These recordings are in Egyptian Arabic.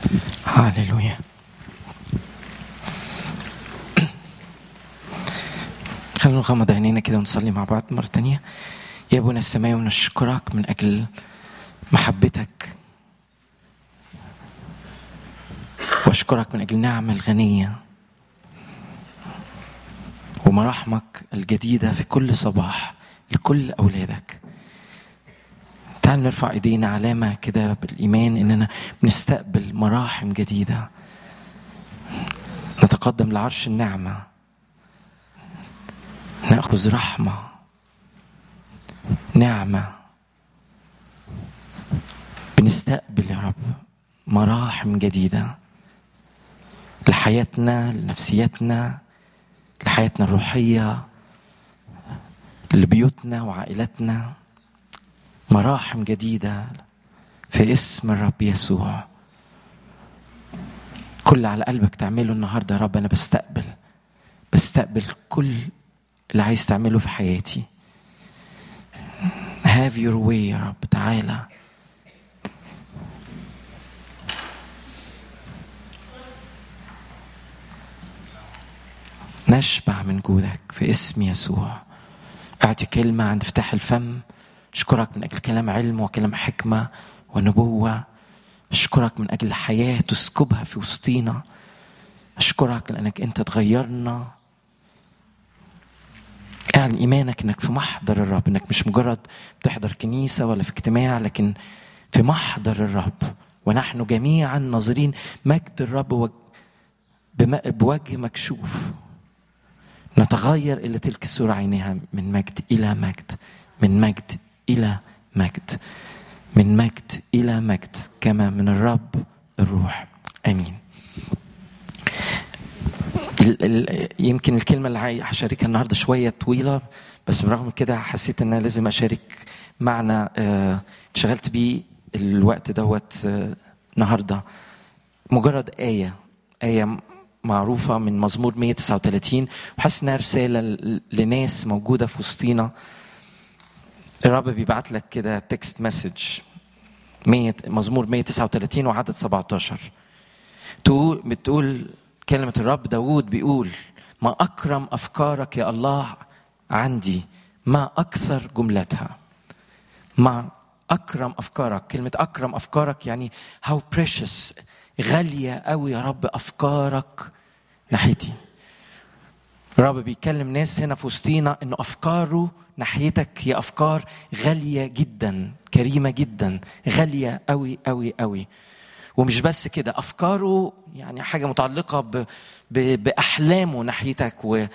هاليلويا خلونا نغمض عينينا كده ونصلي مع بعض مرة تانية يا أبونا السماوي ونشكرك من أجل محبتك وأشكرك من أجل النعمة الغنية ومراحمك الجديدة في كل صباح لكل أولادك تعال نرفع ايدينا علامة كده بالإيمان إننا بنستقبل مراحم جديدة نتقدم لعرش النعمة نأخذ رحمة نعمة بنستقبل يا رب مراحم جديدة لحياتنا لنفسيتنا لحياتنا الروحية لبيوتنا وعائلتنا مراحم جديدة في اسم الرب يسوع كل على قلبك تعمله النهاردة يا رب أنا بستقبل بستقبل كل اللي عايز تعمله في حياتي have your way يا رب تعالى نشبع من جودك في اسم يسوع اعطي كلمة عند افتتاح الفم أشكرك من أجل كلام علم وكلام حكمة ونبوة أشكرك من أجل حياة تسكبها في وسطينا أشكرك لأنك أنت تغيرنا اعلن إيمانك أنك في محضر الرب أنك مش مجرد بتحضر كنيسة ولا في اجتماع لكن في محضر الرب ونحن جميعا ناظرين مجد الرب بوجه مكشوف نتغير إلى تلك الصورة عينها من مجد إلى مجد من مجد إلى مجد من مجد إلى مجد كما من الرب الروح آمين يمكن الكلمة اللي هشاركها النهاردة شوية طويلة بس برغم كده حسيت ان انا لازم اشارك معنى اتشغلت بيه الوقت دوت النهاردة مجرد آية آية معروفة من مزمور 139 وحاسس انها رسالة لناس موجودة في وسطينا الرب بيبعت لك كده تكست مسج مزمور 139 وعدد 17 تقول بتقول كلمة الرب داوود بيقول ما أكرم أفكارك يا الله عندي ما أكثر جملتها ما أكرم أفكارك كلمة أكرم أفكارك يعني how precious غالية أوي يا رب أفكارك ناحيتي الرب بيكلم ناس هنا في وسطينا انه افكاره ناحيتك هي افكار غاليه جدا كريمه جدا غاليه قوي قوي قوي ومش بس كده افكاره يعني حاجه متعلقه ب... ب... باحلامه ناحيتك و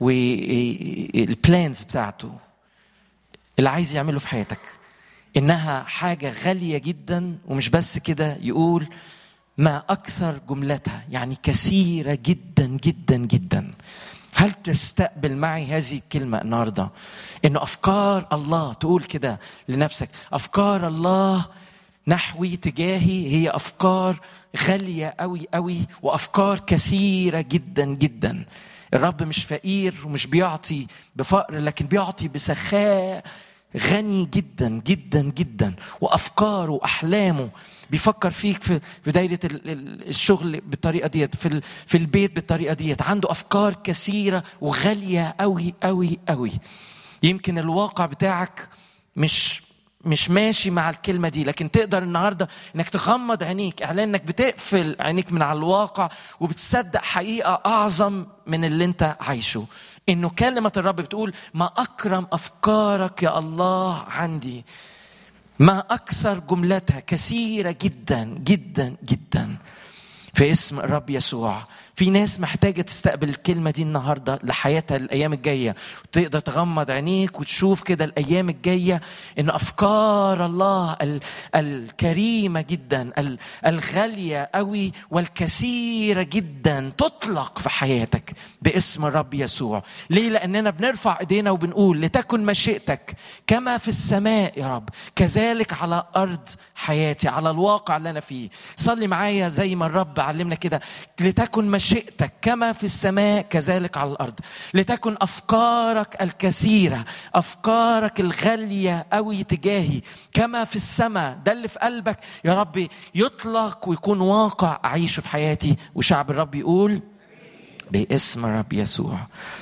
والبلانز بتاعته اللي عايز يعمله في حياتك انها حاجه غاليه جدا ومش بس كده يقول ما اكثر جملتها يعني كثيره جدا جدا جدا هل تستقبل معي هذه الكلمة النهاردة؟ إنه أفكار الله تقول كده لنفسك أفكار الله نحوي تجاهي هي أفكار غالية أوي أوي وأفكار كثيرة جدا جدا الرب مش فقير ومش بيعطي بفقر لكن بيعطي بسخاء غني جدا جدا جدا وافكاره واحلامه بيفكر فيك في في دايره الشغل بالطريقه ديت في في البيت بالطريقه ديت عنده افكار كثيره وغاليه قوي قوي قوي يمكن الواقع بتاعك مش مش ماشي مع الكلمه دي لكن تقدر النهارده انك تغمض عينيك اعلان انك بتقفل عينيك من على الواقع وبتصدق حقيقه اعظم من اللي انت عايشه انه كلمه الرب بتقول ما اكرم افكارك يا الله عندي ما اكثر جملتها كثيره جدا جدا جدا في اسم الرب يسوع في ناس محتاجة تستقبل الكلمة دي النهاردة لحياتها الأيام الجاية وتقدر تغمض عينيك وتشوف كده الأيام الجاية إن أفكار الله الكريمة جدا الغالية قوي والكثيرة جدا تطلق في حياتك باسم الرب يسوع ليه لأننا بنرفع إيدينا وبنقول لتكن مشيئتك كما في السماء يا رب كذلك على أرض حياتي على الواقع اللي أنا فيه صلي معايا زي ما الرب الرب علمنا كده لتكن مشيئتك كما في السماء كذلك على الارض لتكن افكارك الكثيره افكارك الغاليه قوي تجاهي كما في السماء ده اللي في قلبك يا رب يطلق ويكون واقع اعيشه في حياتي وشعب الرب يقول باسم الرب يسوع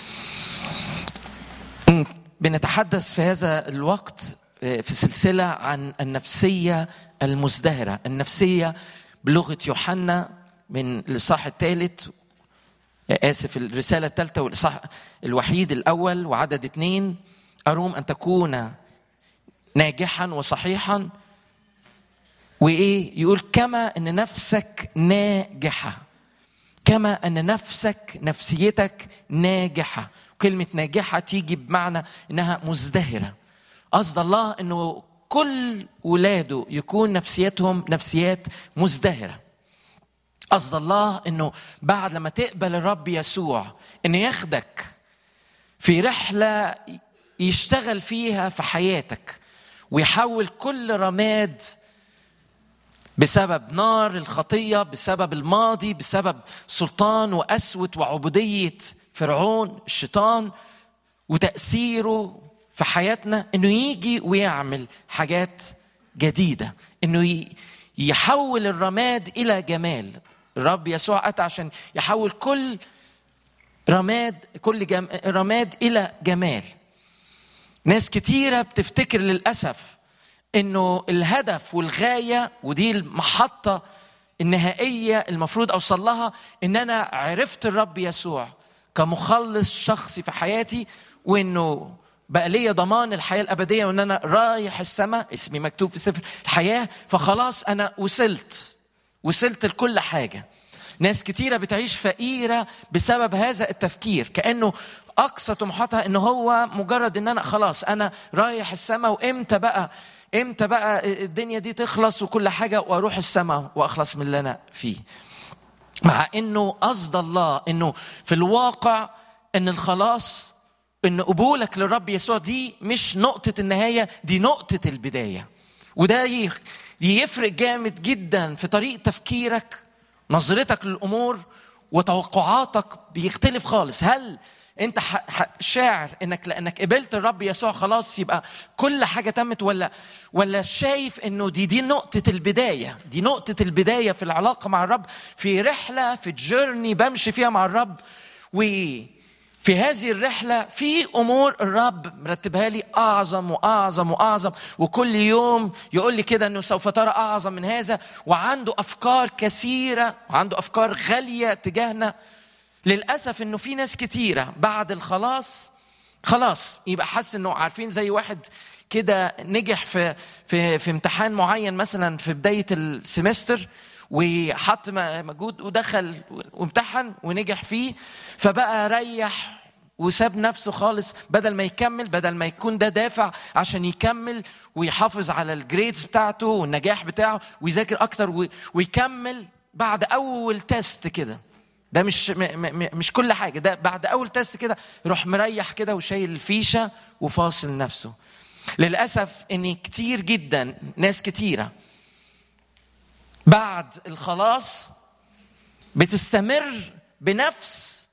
بنتحدث في هذا الوقت في سلسله عن النفسيه المزدهره النفسيه بلغه يوحنا من الاصحاح الثالث اسف الرساله الثالثه والاصحاح الوحيد الاول وعدد اثنين اروم ان تكون ناجحا وصحيحا وايه يقول كما ان نفسك ناجحه كما ان نفسك نفسيتك ناجحه كلمه ناجحه تيجي بمعنى انها مزدهره قصد الله انه كل ولاده يكون نفسيتهم نفسيات مزدهره قصد الله انه بعد لما تقبل الرب يسوع انه ياخدك في رحله يشتغل فيها في حياتك ويحول كل رماد بسبب نار الخطيه بسبب الماضي بسبب سلطان وقسوه وعبوديه فرعون الشيطان وتاثيره في حياتنا انه يجي ويعمل حاجات جديده انه يحول الرماد الى جمال الرب يسوع اتى عشان يحول كل رماد كل جم... رماد الى جمال ناس كتيره بتفتكر للاسف انه الهدف والغايه ودي المحطه النهائيه المفروض اوصل لها ان انا عرفت الرب يسوع كمخلص شخصي في حياتي وانه بقى ليا ضمان الحياه الابديه وان انا رايح السماء اسمي مكتوب في سفر الحياه فخلاص انا وصلت وصلت لكل حاجه ناس كتيرة بتعيش فقيرة بسبب هذا التفكير كأنه أقصى طموحاتها إن هو مجرد إن أنا خلاص أنا رايح السماء وإمتى بقى إمتى بقى الدنيا دي تخلص وكل حاجة وأروح السماء وأخلص من اللي أنا فيه مع إنه قصد الله إنه في الواقع إن الخلاص إن قبولك للرب يسوع دي مش نقطة النهاية دي نقطة البداية وده يفرق جامد جدا في طريقة تفكيرك نظرتك للامور وتوقعاتك بيختلف خالص هل انت شاعر انك لانك قبلت الرب يسوع خلاص يبقى كل حاجه تمت ولا ولا شايف انه دي دي نقطه البدايه دي نقطه البدايه في العلاقه مع الرب في رحله في جيرني بمشي فيها مع الرب و في هذه الرحلة في أمور الرب مرتبها لي أعظم وأعظم وأعظم وكل يوم يقول لي كده أنه سوف ترى أعظم من هذا وعنده أفكار كثيرة وعنده أفكار غالية تجاهنا للأسف أنه في ناس كثيرة بعد الخلاص خلاص يبقى حاسس أنه عارفين زي واحد كده نجح في في في امتحان معين مثلا في بداية السمستر وحط مجهود ودخل وامتحن ونجح فيه فبقى ريح وساب نفسه خالص بدل ما يكمل بدل ما يكون ده دافع عشان يكمل ويحافظ على الجريدز بتاعته والنجاح بتاعه ويذاكر اكتر ويكمل بعد اول تيست كده ده مش م م مش كل حاجه ده بعد اول تيست كده يروح مريح كده وشايل الفيشه وفاصل نفسه للاسف ان كتير جدا ناس كتيره بعد الخلاص بتستمر بنفس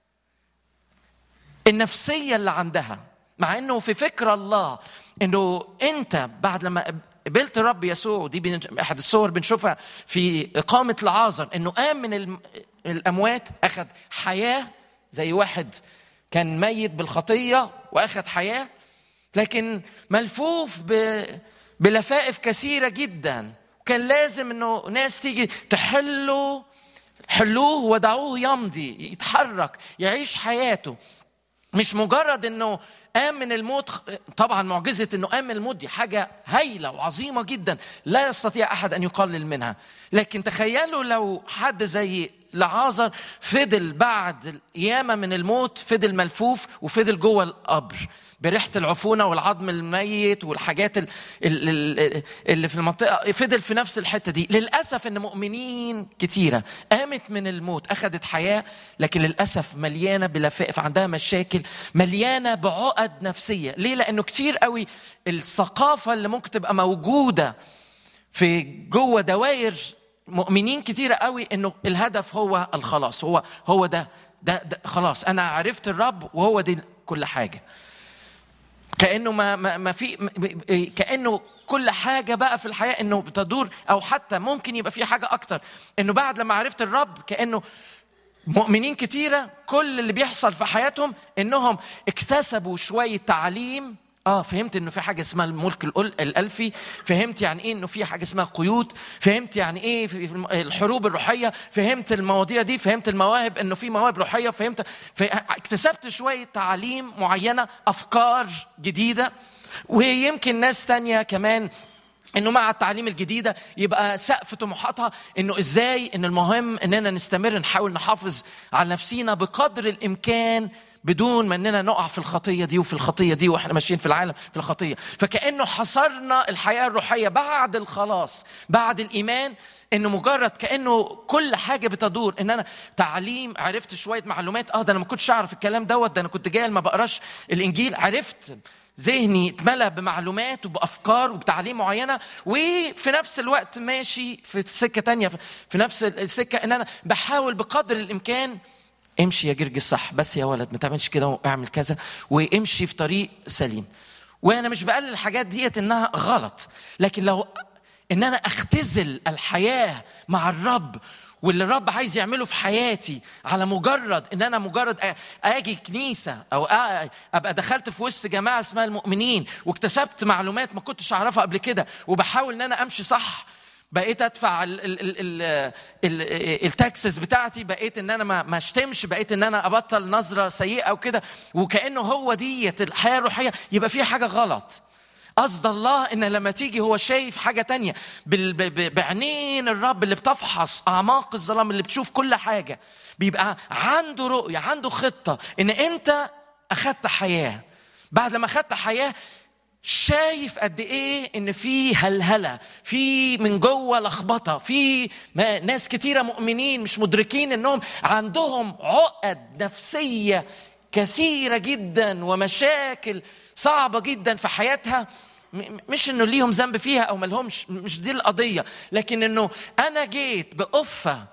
النفسية اللي عندها مع انه في فكر الله انه انت بعد لما قبلت الرب يسوع ودي احد الصور بنشوفها في اقامه العازر انه قام من الاموات اخذ حياه زي واحد كان ميت بالخطيه واخذ حياه لكن ملفوف بلفائف كثيره جدا كان لازم انه ناس تيجي تحله حلوه ودعوه يمضي يتحرك يعيش حياته مش مجرد انه قام من الموت طبعا معجزه انه قام من الموت دي حاجه هايله وعظيمه جدا لا يستطيع احد ان يقلل منها لكن تخيلوا لو حد زي لعازر فضل بعد قيامه من الموت فضل ملفوف وفضل جوه القبر بريحه العفونه والعظم الميت والحاجات اللي في المنطقه فضل في نفس الحته دي للاسف ان مؤمنين كتيره قامت من الموت اخذت حياه لكن للاسف مليانه بلفائف عندها مشاكل مليانه بعقد نفسيه ليه لانه كتير قوي الثقافه اللي ممكن تبقى موجوده في جوه دوائر مؤمنين كتيرة قوي انه الهدف هو الخلاص هو هو ده ده, ده خلاص انا عرفت الرب وهو دي كل حاجه كانه ما ما, ما في كانه كل حاجه بقى في الحياه انه بتدور او حتى ممكن يبقى في حاجه اكتر انه بعد لما عرفت الرب كانه مؤمنين كتيره كل اللي بيحصل في حياتهم انهم اكتسبوا شويه تعليم اه فهمت انه في حاجه اسمها الملك الالفي فهمت يعني ايه انه في حاجه اسمها قيود فهمت يعني ايه في الحروب الروحيه فهمت المواضيع دي فهمت المواهب انه في مواهب روحيه فهمت اكتسبت شويه تعاليم معينه افكار جديده ويمكن ناس تانية كمان انه مع التعليم الجديده يبقى سقف طموحاتها انه ازاي ان المهم اننا نستمر نحاول نحافظ على نفسينا بقدر الامكان بدون ما اننا نقع في الخطيه دي وفي الخطيه دي واحنا ماشيين في العالم في الخطيه فكانه حصرنا الحياه الروحيه بعد الخلاص بعد الايمان انه مجرد كانه كل حاجه بتدور ان انا تعليم عرفت شويه معلومات اه ده انا ما كنتش اعرف الكلام دوت ده انا كنت جاي ما بقراش الانجيل عرفت ذهني اتملى بمعلومات وبافكار وبتعليم معينه وفي نفس الوقت ماشي في سكه تانية في نفس السكه ان انا بحاول بقدر الامكان امشي يا جرجس صح بس يا ولد ما تعملش كده واعمل كذا وامشي في طريق سليم وانا مش بقلل الحاجات ديت انها غلط لكن لو ان انا اختزل الحياه مع الرب واللي الرب عايز يعمله في حياتي على مجرد ان انا مجرد اجي كنيسه او ابقى دخلت في وسط جماعه اسمها المؤمنين واكتسبت معلومات ما كنتش اعرفها قبل كده وبحاول ان انا امشي صح بقيت ادفع التاكسس بتاعتي بقيت ان انا ما اشتمش بقيت ان انا ابطل نظره سيئه وكده وكانه هو ديت الحياه الروحيه يبقى في حاجه غلط قصد الله ان لما تيجي هو شايف حاجه تانية بعينين الرب اللي بتفحص اعماق الظلام اللي بتشوف كل حاجه بيبقى عنده رؤيه عنده خطه ان انت اخذت حياه بعد لما اخذت حياه شايف قد ايه ان في هلهله في من جوه لخبطه في ناس كتيره مؤمنين مش مدركين انهم عندهم عقد نفسيه كثيره جدا ومشاكل صعبه جدا في حياتها مش انه ليهم ذنب فيها او ملهمش مش دي القضيه لكن انه انا جيت بقفه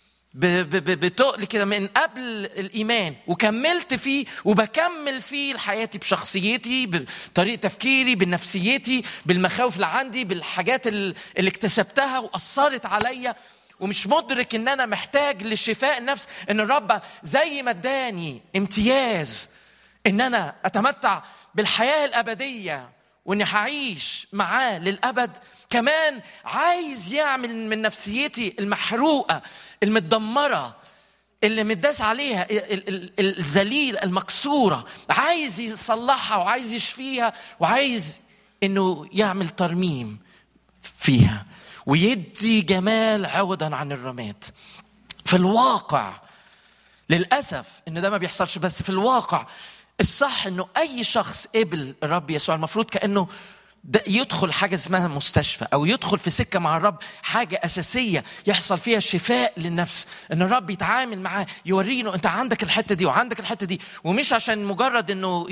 بتقل كده من قبل الايمان وكملت فيه وبكمل فيه حياتي بشخصيتي بطريقه تفكيري بنفسيتي بالمخاوف اللي عندي بالحاجات اللي اكتسبتها واثرت عليا ومش مدرك ان انا محتاج لشفاء النفس ان الرب زي ما اداني امتياز ان انا اتمتع بالحياه الابديه واني هعيش معاه للابد كمان عايز يعمل من نفسيتي المحروقه المتدمره اللي متداس عليها الذليل المكسوره عايز يصلحها وعايز يشفيها وعايز انه يعمل ترميم فيها ويدي جمال عوضا عن الرماد في الواقع للاسف ان ده ما بيحصلش بس في الواقع الصح انه اي شخص قبل الرب يسوع المفروض كانه ده يدخل حاجه اسمها مستشفى او يدخل في سكه مع الرب حاجه اساسيه يحصل فيها شفاء للنفس ان الرب يتعامل معاه يوريه انه انت عندك الحته دي وعندك الحته دي ومش عشان مجرد انه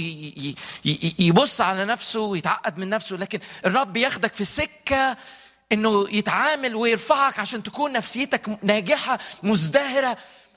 يبص على نفسه ويتعقد من نفسه لكن الرب ياخدك في سكه انه يتعامل ويرفعك عشان تكون نفسيتك ناجحه مزدهره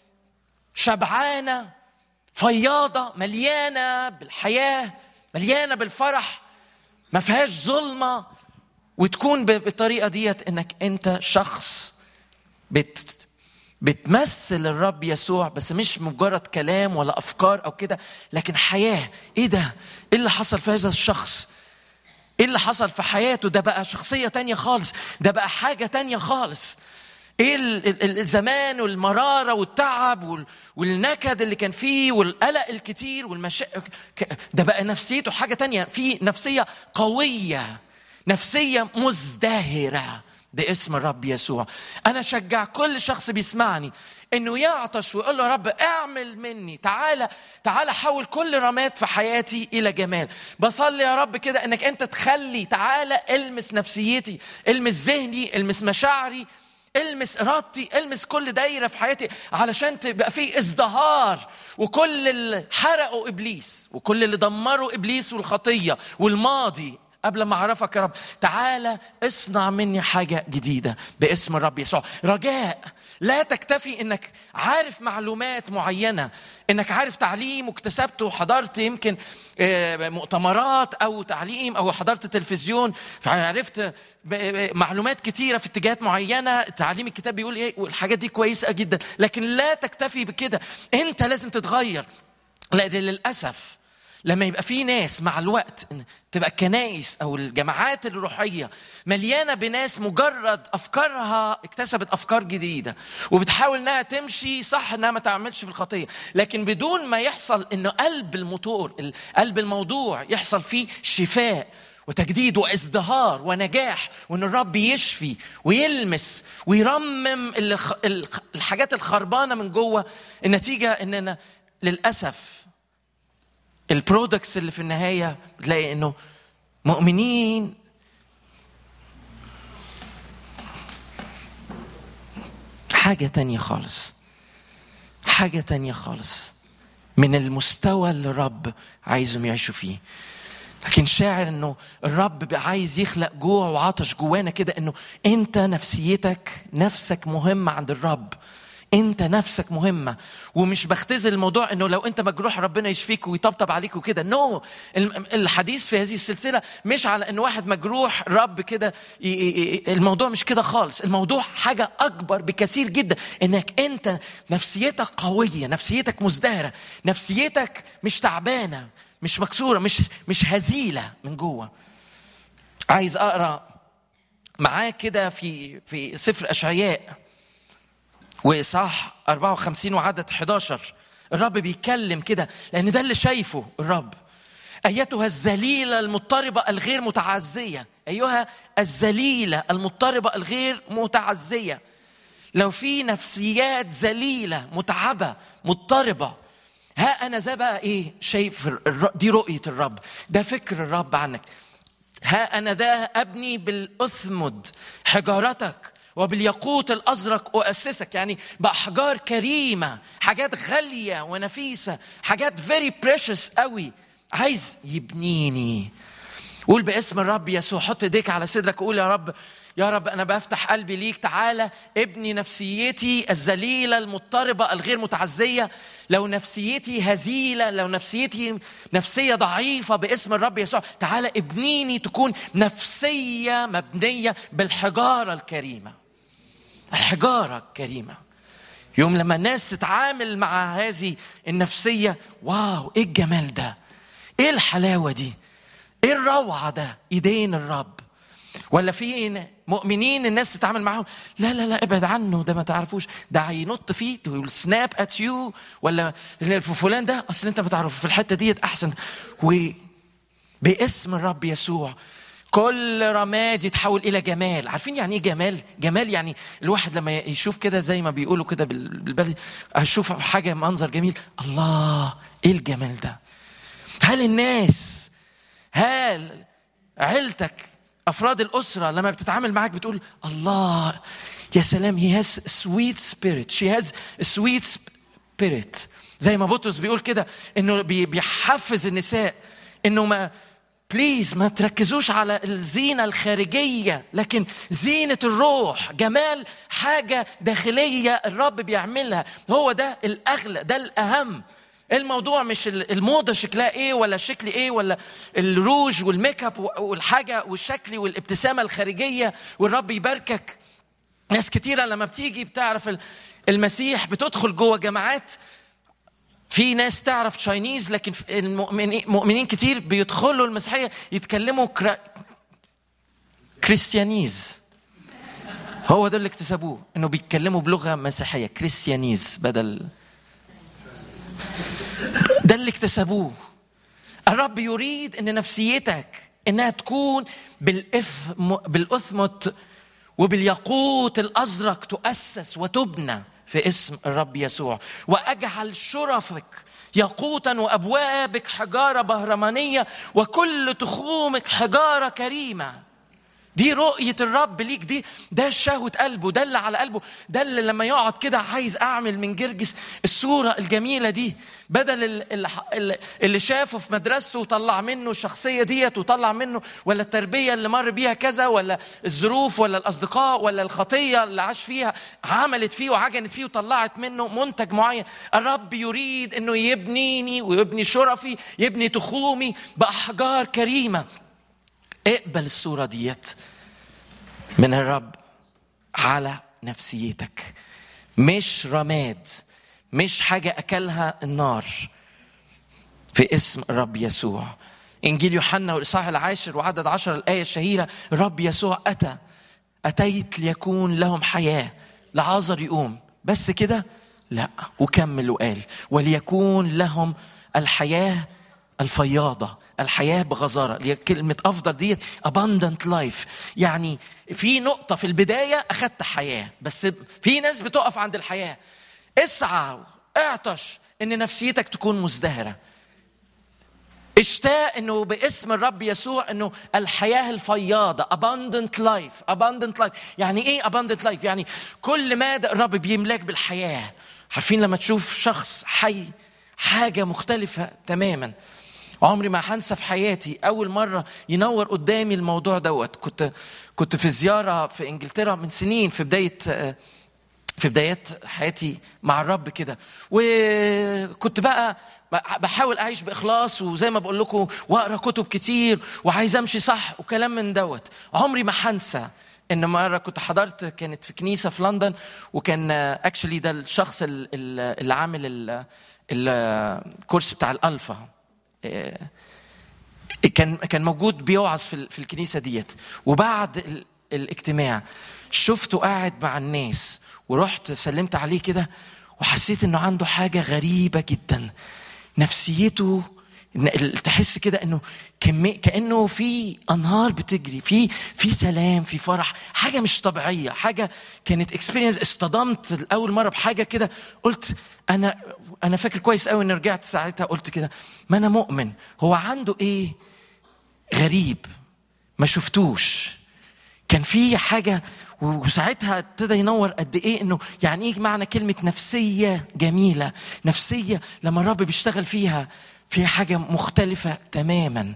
شبعانه فياضه مليانه بالحياه مليانه بالفرح ما فيهاش ظلمه وتكون بالطريقه ديت انك انت شخص بت بتمثل الرب يسوع بس مش مجرد كلام ولا افكار او كده لكن حياه ايه ده ايه اللي حصل في هذا الشخص ايه اللي حصل في حياته ده بقى شخصيه تانية خالص ده بقى حاجه تانية خالص ايه الزمان والمراره والتعب والنكد اللي كان فيه والقلق الكتير والمشاكل ده بقى نفسيته حاجه تانية في نفسيه قويه نفسيه مزدهره باسم الرب يسوع انا شجع كل شخص بيسمعني انه يعطش ويقول له يا رب اعمل مني تعالى تعالى حول كل رماد في حياتي الى جمال بصلي يا رب كده انك انت تخلي تعالى المس نفسيتي المس ذهني المس مشاعري المس ارادتي المس كل دايره في حياتي علشان تبقى في ازدهار وكل اللي حرقوا ابليس وكل اللي دمروا ابليس والخطيه والماضي قبل ما اعرفك يا رب تعالى اصنع مني حاجه جديده باسم الرب يسوع رجاء لا تكتفي انك عارف معلومات معينه انك عارف تعليم واكتسبته وحضرت يمكن آه، مؤتمرات او تعليم او حضرت تلفزيون فعرفت معلومات كتيره في اتجاهات معينه تعليم الكتاب بيقول ايه والحاجات دي كويسه جدا لكن لا تكتفي بكده انت لازم تتغير لان للاسف لما يبقى في ناس مع الوقت تبقى الكنائس او الجماعات الروحيه مليانه بناس مجرد افكارها اكتسبت افكار جديده وبتحاول انها تمشي صح انها ما تعملش في الخطيه لكن بدون ما يحصل انه قلب الموتور قلب الموضوع يحصل فيه شفاء وتجديد وازدهار ونجاح وان الرب يشفي ويلمس ويرمم الحاجات الخربانه من جوه النتيجه اننا للاسف البرودكتس اللي في النهايه بتلاقي انه مؤمنين حاجه تانية خالص حاجه تانية خالص من المستوى اللي الرب عايزهم يعيشوا فيه لكن شاعر انه الرب عايز يخلق جوع وعطش جوانا كده انه انت نفسيتك نفسك مهمه عند الرب انت نفسك مهمه ومش بختزل الموضوع انه لو انت مجروح ربنا يشفيك ويطبطب عليك وكده نو no. الحديث في هذه السلسله مش على ان واحد مجروح رب كده الموضوع مش كده خالص الموضوع حاجه اكبر بكثير جدا انك انت نفسيتك قويه نفسيتك مزدهره نفسيتك مش تعبانه مش مكسوره مش مش هزيله من جوه عايز اقرا معاك كده في في سفر اشعياء واصحاح 54 وعدد 11 الرب بيتكلم كده لان ده اللي شايفه الرب ايتها الذليله المضطربه الغير متعزيه ايها الذليله المضطربه الغير متعزيه لو في نفسيات ذليله متعبه مضطربه ها انا ذا بقى ايه شايف دي رؤيه الرب ده فكر الرب عنك ها انا ذا ابني بالاثمد حجارتك وبالياقوت الازرق اؤسسك يعني باحجار كريمه حاجات غاليه ونفيسه حاجات فيري بريشس قوي عايز يبنيني قول باسم الرب يسوع حط ايديك على صدرك وقول يا رب يا رب انا بفتح قلبي ليك تعالى ابني نفسيتي الذليله المضطربه الغير متعزيه لو نفسيتي هزيله لو نفسيتي نفسيه ضعيفه باسم الرب يسوع تعالى ابنيني تكون نفسيه مبنيه بالحجاره الكريمه الحجاره الكريمه يوم لما الناس تتعامل مع هذه النفسيه واو ايه الجمال ده ايه الحلاوه دي ايه الروعه ده ايدين الرب ولا في مؤمنين الناس تتعامل معاهم لا لا لا ابعد عنه ده ما تعرفوش ده هينط فيه سناب ات يو ولا فلان ده اصل انت ما تعرفه في الحته ديت احسن وباسم الرب يسوع كل رماد يتحول الى جمال عارفين يعني ايه جمال جمال يعني الواحد لما يشوف كده زي ما بيقولوا كده بالبلد اشوف حاجه منظر جميل الله ايه الجمال ده هل الناس هل عيلتك افراد الاسره لما بتتعامل معاك بتقول الله يا سلام هي هاز سويت سبيريت شي هاز سويت سبيريت زي ما بطرس بيقول كده انه بيحفز النساء انه ما بليز ما تركزوش على الزينة الخارجية لكن زينة الروح جمال حاجة داخلية الرب بيعملها هو ده الأغلى ده الأهم الموضوع مش الموضة شكلها ايه ولا شكل ايه ولا الروج والميك اب والحاجة والشكل والابتسامة الخارجية والرب يباركك ناس كتيرة لما بتيجي بتعرف المسيح بتدخل جوه جماعات في ناس تعرف تشاينيز لكن المؤمنين كتير بيدخلوا المسيحيه يتكلموا كرا... كريستيانيز هو ده اللي اكتسبوه انه بيتكلموا بلغه مسيحيه كريستيانيز بدل ده اللي اكتسبوه الرب يريد ان نفسيتك انها تكون بالاثم بالاثمت وبالياقوت الازرق تؤسس وتبنى في اسم الرب يسوع واجعل شرفك ياقوتا وابوابك حجاره بهرمانيه وكل تخومك حجاره كريمه دي رؤية الرب ليك دي ده شهوة قلبه ده اللي على قلبه ده اللي لما يقعد كده عايز أعمل من جرجس الصورة الجميلة دي بدل اللي, اللي شافه في مدرسته وطلع منه الشخصية ديت وطلع منه ولا التربية اللي مر بيها كذا ولا الظروف ولا الأصدقاء ولا الخطية اللي عاش فيها عملت فيه وعجنت فيه وطلعت منه منتج معين الرب يريد أنه يبنيني ويبني شرفي يبني تخومي بأحجار كريمة اقبل الصورة ديت من الرب على نفسيتك مش رماد مش حاجة أكلها النار في اسم الرب يسوع إنجيل يوحنا والإصحاح العاشر وعدد عشر الآية الشهيرة الرب يسوع أتى أتيت ليكون لهم حياة لعازر يقوم بس كده لا وكمل وقال وليكون لهم الحياة الفياضة الحياة بغزارة كلمة أفضل ديت abundant life يعني في نقطة في البداية أخدت حياة بس في ناس بتقف عند الحياة اسعى اعطش ان نفسيتك تكون مزدهرة اشتاق انه باسم الرب يسوع انه الحياه الفياضه abundant life abundant life يعني ايه abundant life يعني كل ما الرب بيملاك بالحياه عارفين لما تشوف شخص حي حاجه مختلفه تماما عمري ما هنسى في حياتي اول مره ينور قدامي الموضوع دوت كنت كنت في زياره في انجلترا من سنين في بدايه في بدايات حياتي مع الرب كده وكنت بقى بحاول اعيش باخلاص وزي ما بقول لكم واقرا كتب كتير وعايز امشي صح وكلام من دوت عمري ما هنسى ان مره كنت حضرت كانت في كنيسه في لندن وكان اكشلي ده الشخص اللي عامل الكورس بتاع الالفا كان كان موجود بيوعظ في في الكنيسه ديت وبعد الاجتماع شفته قاعد مع الناس ورحت سلمت عليه كده وحسيت انه عنده حاجه غريبه جدا نفسيته تحس كده انه كمي كانه في انهار بتجري في في سلام في فرح حاجه مش طبيعيه حاجه كانت اكسبيرينس اصطدمت لاول مره بحاجه كده قلت انا انا فاكر كويس قوي اني رجعت ساعتها قلت كده ما انا مؤمن هو عنده ايه غريب ما شفتوش كان في حاجه وساعتها ابتدى ينور قد ايه انه يعني ايه معنى كلمه نفسيه جميله نفسيه لما الرب بيشتغل فيها فيها حاجه مختلفه تماما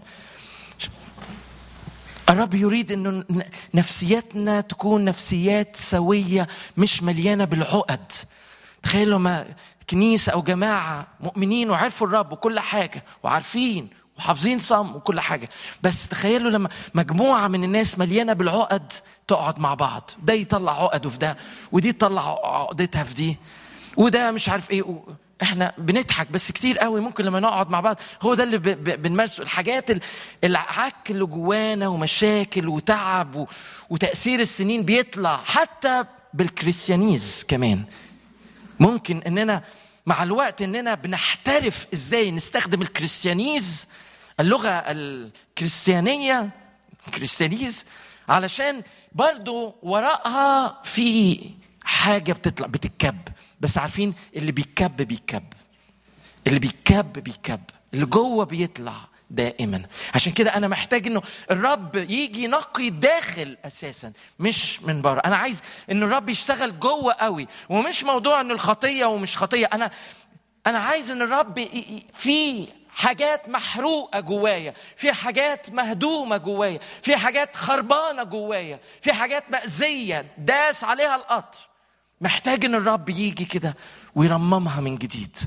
الرب يريد انه نفسياتنا تكون نفسيات سويه مش مليانه بالعقد تخيلوا ما كنيسه او جماعه مؤمنين وعرفوا الرب وكل حاجه وعارفين وحافظين صم وكل حاجة بس تخيلوا لما مجموعة من الناس مليانة بالعقد تقعد مع بعض ده يطلع عقده في ده ودي تطلع عقدتها في دي وده مش عارف ايه و... احنا بنضحك بس كتير قوي ممكن لما نقعد مع بعض هو ده اللي ب... ب... بنمارسه الحاجات العك اللي جوانا ومشاكل وتعب و... وتأثير السنين بيطلع حتى بالكريستيانيز كمان ممكن اننا مع الوقت اننا بنحترف ازاي نستخدم الكريستيانيز اللغه الكريستيانيه كريستيانيز علشان برضو وراءها في حاجه بتطلع بتتكب بس عارفين اللي بيكب بيكب اللي بيكب بيكب اللي جوه بيطلع دائما عشان كده انا محتاج انه الرب يجي ينقي داخل اساسا مش من بره انا عايز ان الرب يشتغل جوه قوي ومش موضوع ان الخطيه ومش خطيه انا انا عايز ان الرب في حاجات محروقة جوايا في حاجات مهدومة جوايا في حاجات خربانة جوايا في حاجات مأذية داس عليها القطر محتاج ان الرب يجي كده ويرممها من جديد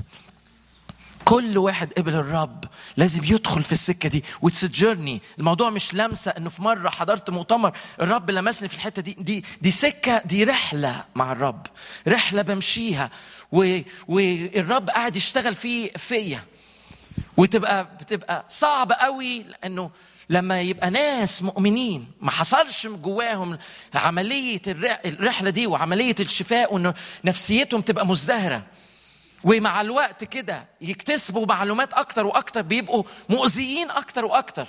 كل واحد قبل الرب لازم يدخل في السكه دي واتس جيرني الموضوع مش لمسه انه في مره حضرت مؤتمر الرب لمسني في الحته دي دي دي سكه دي رحله مع الرب رحله بمشيها والرب قاعد يشتغل في فيا وتبقى بتبقى صعب قوي لانه لما يبقى ناس مؤمنين ما حصلش جواهم عمليه الرحله دي وعمليه الشفاء وان نفسيتهم تبقى مزدهره ومع الوقت كده يكتسبوا معلومات اكتر واكتر بيبقوا مؤذيين اكتر واكتر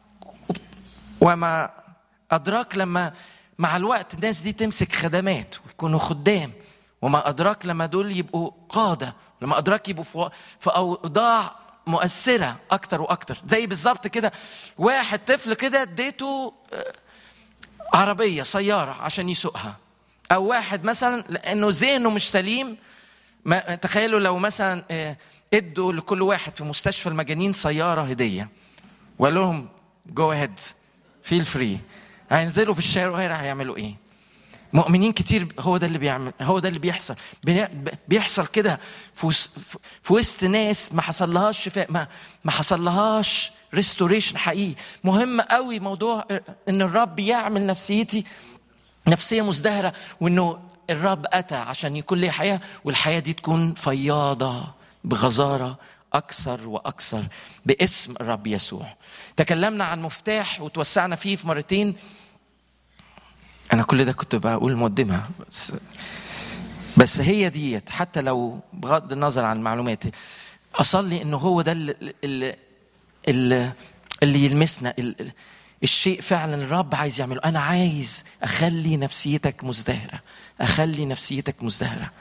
وما ادراك لما مع الوقت الناس دي تمسك خدمات ويكونوا خدام وما ادراك لما دول يبقوا قاده لما ادراك يبقوا في اوضاع مؤثره اكتر واكتر زي بالظبط كده واحد طفل كده اديته عربيه سياره عشان يسوقها او واحد مثلا لانه ذهنه مش سليم ما تخيلوا لو مثلا آه، ادوا لكل واحد في مستشفى المجانين سياره هديه وقالوا لهم جو اهيد فيل فري هينزلوا في الشارع هيعملوا ايه؟ مؤمنين كتير هو ده اللي بيعمل هو ده اللي بيحصل بي- بيحصل كده في وس- في وسط ناس ما حصلهاش شفاء ما ما حصلهاش ريستوريشن حقيقي مهم قوي موضوع ان الرب يعمل نفسيتي نفسيه مزدهره وانه الرب اتى عشان يكون لي حياه والحياه دي تكون فياضه بغزاره اكثر واكثر باسم الرب يسوع تكلمنا عن مفتاح وتوسعنا فيه في مرتين انا كل ده كنت بقول مقدمه بس بس هي ديت حتى لو بغض النظر عن المعلومات اصلي انه هو ده اللي, اللي, اللي, اللي يلمسنا ال- الشيء فعلا الرب عايز يعمله انا عايز اخلي نفسيتك مزدهره اخلي نفسيتك مزدهره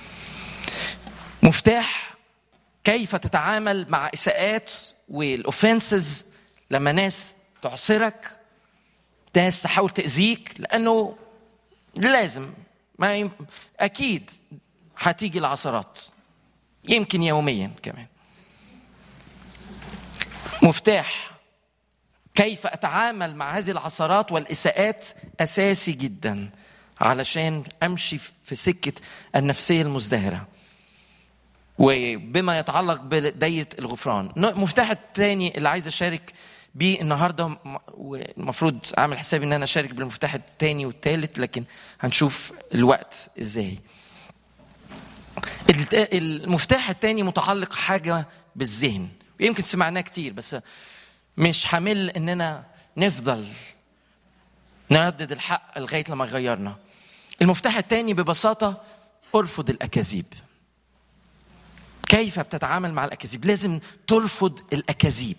مفتاح كيف تتعامل مع اساءات والاوفنسز لما ناس تعصرك ناس تحاول تاذيك لانه لازم ما يم... اكيد هتيجي العثرات يمكن يوميا كمان مفتاح كيف اتعامل مع هذه العثرات والاساءات اساسي جدا علشان امشي في سكه النفسيه المزدهره وبما يتعلق بدايه الغفران المفتاح الثاني اللي عايز اشارك بيه النهارده م- والمفروض اعمل حسابي ان انا اشارك بالمفتاح الثاني والثالث لكن هنشوف الوقت ازاي الت- المفتاح الثاني متعلق حاجه بالذهن ويمكن سمعناه كتير بس مش همل اننا نفضل نردد الحق لغايه لما غيرنا المفتاح الثاني ببساطه ارفض الاكاذيب كيف بتتعامل مع الاكاذيب لازم ترفض الاكاذيب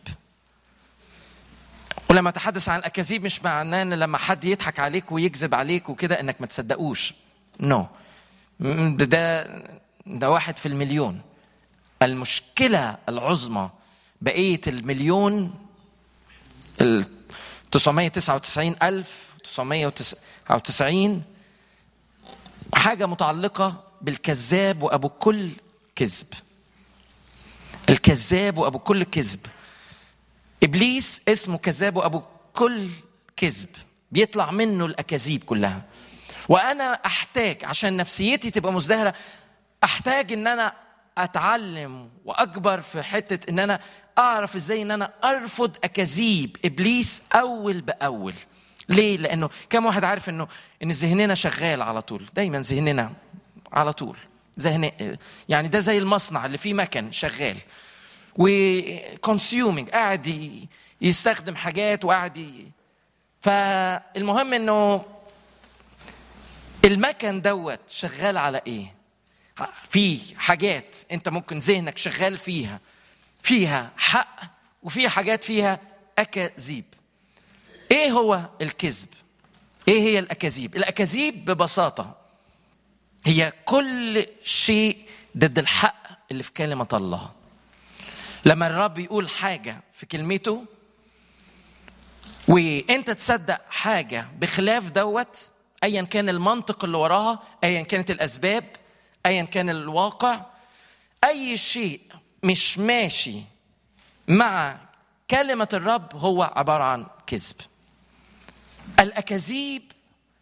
ولما اتحدث عن الاكاذيب مش معناه ان لما حد يضحك عليك ويكذب عليك وكده انك ما تصدقوش نو no. ده ده ده واحد في المليون المشكله العظمى بقيه المليون ال 999 ألف 999 حاجة متعلقة بالكذاب وأبو كل كذب الكذاب وأبو كل كذب إبليس اسمه كذاب وأبو كل كذب بيطلع منه الأكاذيب كلها وأنا أحتاج عشان نفسيتي تبقى مزدهرة أحتاج إن أنا أتعلم وأكبر في حتة إن أنا أعرف إزاي إن أنا أرفض أكاذيب إبليس أول بأول ليه؟ لأنه كم واحد عارف إنه إن ذهننا شغال على طول دايما ذهننا على طول ذهن يعني ده زي المصنع اللي فيه مكن شغال وكونسيومينج قاعد ي- يستخدم حاجات وقاعد ي... فالمهم انه المكن دوت شغال على ايه في حاجات انت ممكن ذهنك شغال فيها فيها حق وفي حاجات فيها اكاذيب ايه هو الكذب ايه هي الاكاذيب الاكاذيب ببساطه هي كل شيء ضد الحق اللي في كلمه الله لما الرب يقول حاجه في كلمته وانت تصدق حاجه بخلاف دوت ايا كان المنطق اللي وراها ايا كانت الاسباب ايا كان الواقع اي شيء مش ماشي مع كلمه الرب هو عباره عن كذب الاكاذيب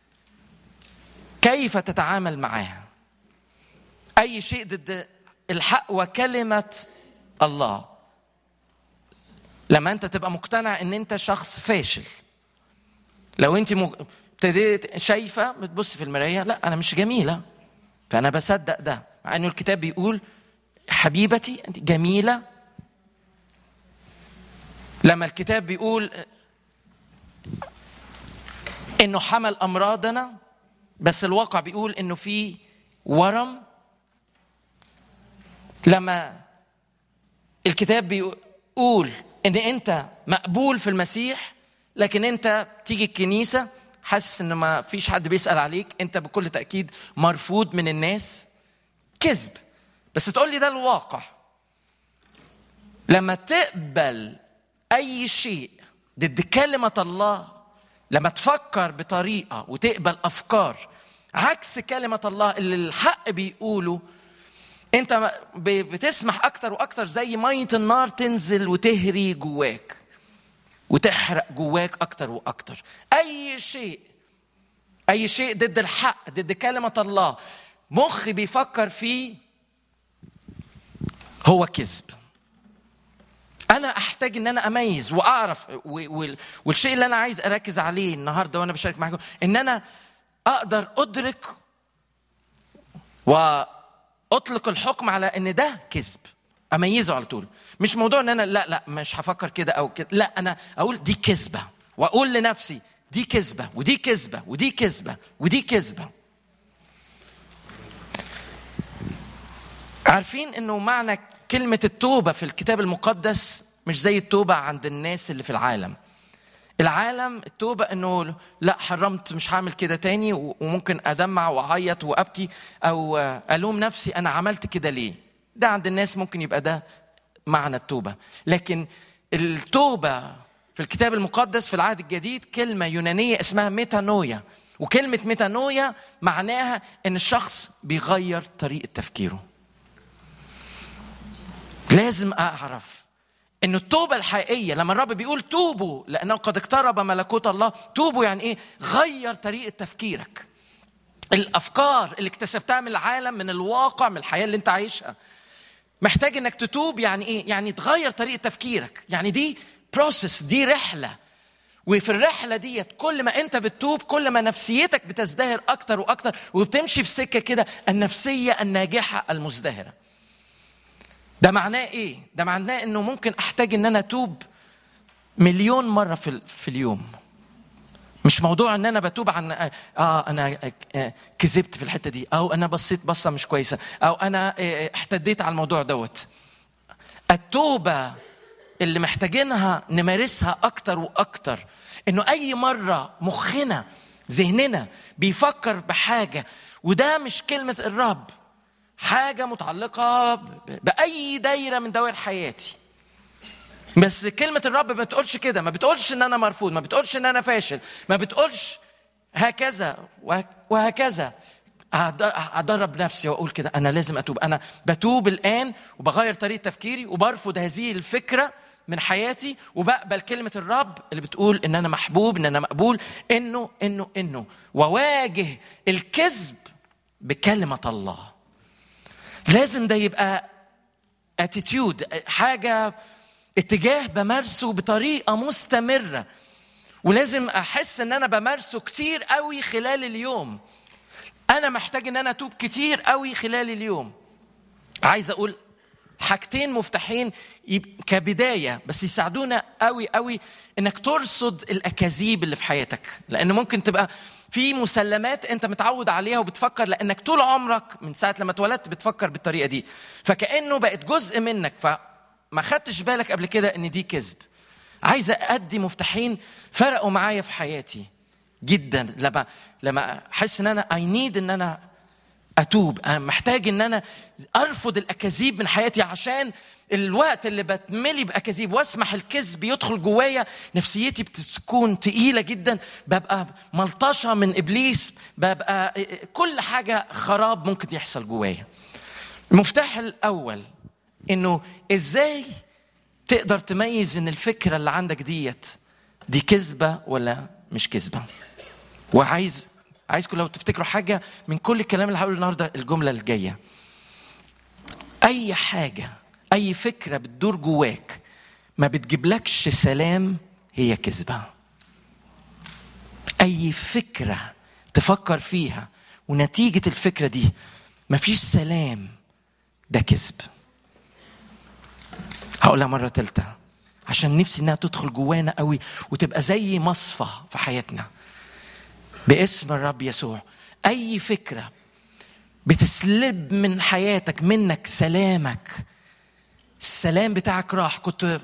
كيف تتعامل معاها اي شيء ضد الحق وكلمه الله لما انت تبقى مقتنع ان انت شخص فاشل لو انت مج- ابتديت شايفه بتبص في المرايه لا انا مش جميله فانا بصدق ده مع انه الكتاب بيقول حبيبتي انت جميله لما الكتاب بيقول انه حمل امراضنا بس الواقع بيقول انه في ورم لما الكتاب بيقول ان انت مقبول في المسيح لكن انت تيجي الكنيسه حاسس ان ما فيش حد بيسال عليك انت بكل تاكيد مرفوض من الناس كذب بس تقول لي ده الواقع لما تقبل اي شيء ضد كلمه الله لما تفكر بطريقه وتقبل افكار عكس كلمه الله اللي الحق بيقوله انت بتسمح اكتر واكتر زي ميه النار تنزل وتهري جواك وتحرق جواك اكتر واكتر اي شيء اي شيء ضد الحق ضد كلمه الله مخي بيفكر فيه هو كذب انا احتاج ان انا اميز واعرف والشيء اللي انا عايز اركز عليه النهارده وانا بشارك معاكم ان انا اقدر ادرك واطلق الحكم على ان ده كذب اميزه على طول مش موضوع ان انا لا لا مش هفكر كده او كده لا انا اقول دي كذبه واقول لنفسي دي كذبه ودي كذبه ودي كذبه ودي كذبه عارفين انه معنى كلمه التوبه في الكتاب المقدس مش زي التوبه عند الناس اللي في العالم العالم التوبة انه لا حرمت مش هعمل كده تاني وممكن ادمع واعيط وابكي او الوم نفسي انا عملت كده ليه ده عند الناس ممكن يبقى ده معنى التوبة لكن التوبة في الكتاب المقدس في العهد الجديد كلمة يونانية اسمها ميتانويا وكلمة ميتانويا معناها ان الشخص بيغير طريقة تفكيره لازم اعرف ان التوبه الحقيقيه لما الرب بيقول توبوا لانه قد اقترب ملكوت الله توبوا يعني ايه غير طريقه تفكيرك الافكار اللي اكتسبتها من العالم من الواقع من الحياه اللي انت عايشها محتاج انك تتوب يعني ايه يعني تغير طريقه تفكيرك يعني دي بروسس دي رحله وفي الرحله ديت كل ما انت بتتوب كل ما نفسيتك بتزدهر اكتر واكتر وبتمشي في سكه كده النفسيه الناجحه المزدهره ده معناه ايه ده معناه انه ممكن احتاج ان انا اتوب مليون مره في في اليوم مش موضوع ان انا بتوب عن اه انا كذبت في الحته دي او انا بصيت بصه مش كويسه او انا احتديت على الموضوع دوت التوبه اللي محتاجينها نمارسها اكتر واكتر انه اي مره مخنا ذهننا بيفكر بحاجه وده مش كلمه الرب حاجه متعلقه باي دايره من دوائر حياتي بس كلمة الرب ما بتقولش كده ما بتقولش ان انا مرفوض ما بتقولش ان انا فاشل ما بتقولش هكذا وهكذا ادرب نفسي واقول كده انا لازم اتوب انا بتوب الان وبغير طريقه تفكيري وبرفض هذه الفكره من حياتي وبقبل كلمه الرب اللي بتقول ان انا محبوب ان انا مقبول انه انه انه وواجه الكذب بكلمه الله لازم ده يبقى اتيتيود حاجه اتجاه بمارسه بطريقه مستمره ولازم احس ان انا بمارسه كتير قوي خلال اليوم انا محتاج ان انا اتوب كتير قوي خلال اليوم عايز اقول حاجتين مفتاحين كبدايه بس يساعدونا قوي قوي انك ترصد الاكاذيب اللي في حياتك لان ممكن تبقى في مسلمات انت متعود عليها وبتفكر لانك طول عمرك من ساعه لما اتولدت بتفكر بالطريقه دي فكانه بقت جزء منك فما خدتش بالك قبل كده ان دي كذب عايز ادي مفتاحين فرقوا معايا في حياتي جدا لما لما احس ان انا اي نيد ان انا اتوب انا محتاج ان انا ارفض الاكاذيب من حياتي عشان الوقت اللي بتملي باكاذيب واسمح الكذب يدخل جوايا نفسيتي بتكون تقيله جدا ببقى ملطشه من ابليس ببقى كل حاجه خراب ممكن يحصل جوايا المفتاح الاول انه ازاي تقدر تميز ان الفكره اللي عندك ديت دي كذبه ولا مش كذبه وعايز عايزكم لو تفتكروا حاجه من كل الكلام اللي هقوله النهارده الجمله الجايه اي حاجه اي فكره بتدور جواك ما بتجيبلكش سلام هي كذبه اي فكره تفكر فيها ونتيجه الفكره دي مفيش سلام ده كذب هقولها مره ثالثه عشان نفسي انها تدخل جوانا قوي وتبقى زي مصفى في حياتنا باسم الرب يسوع اي فكره بتسلب من حياتك منك سلامك السلام بتاعك راح كنت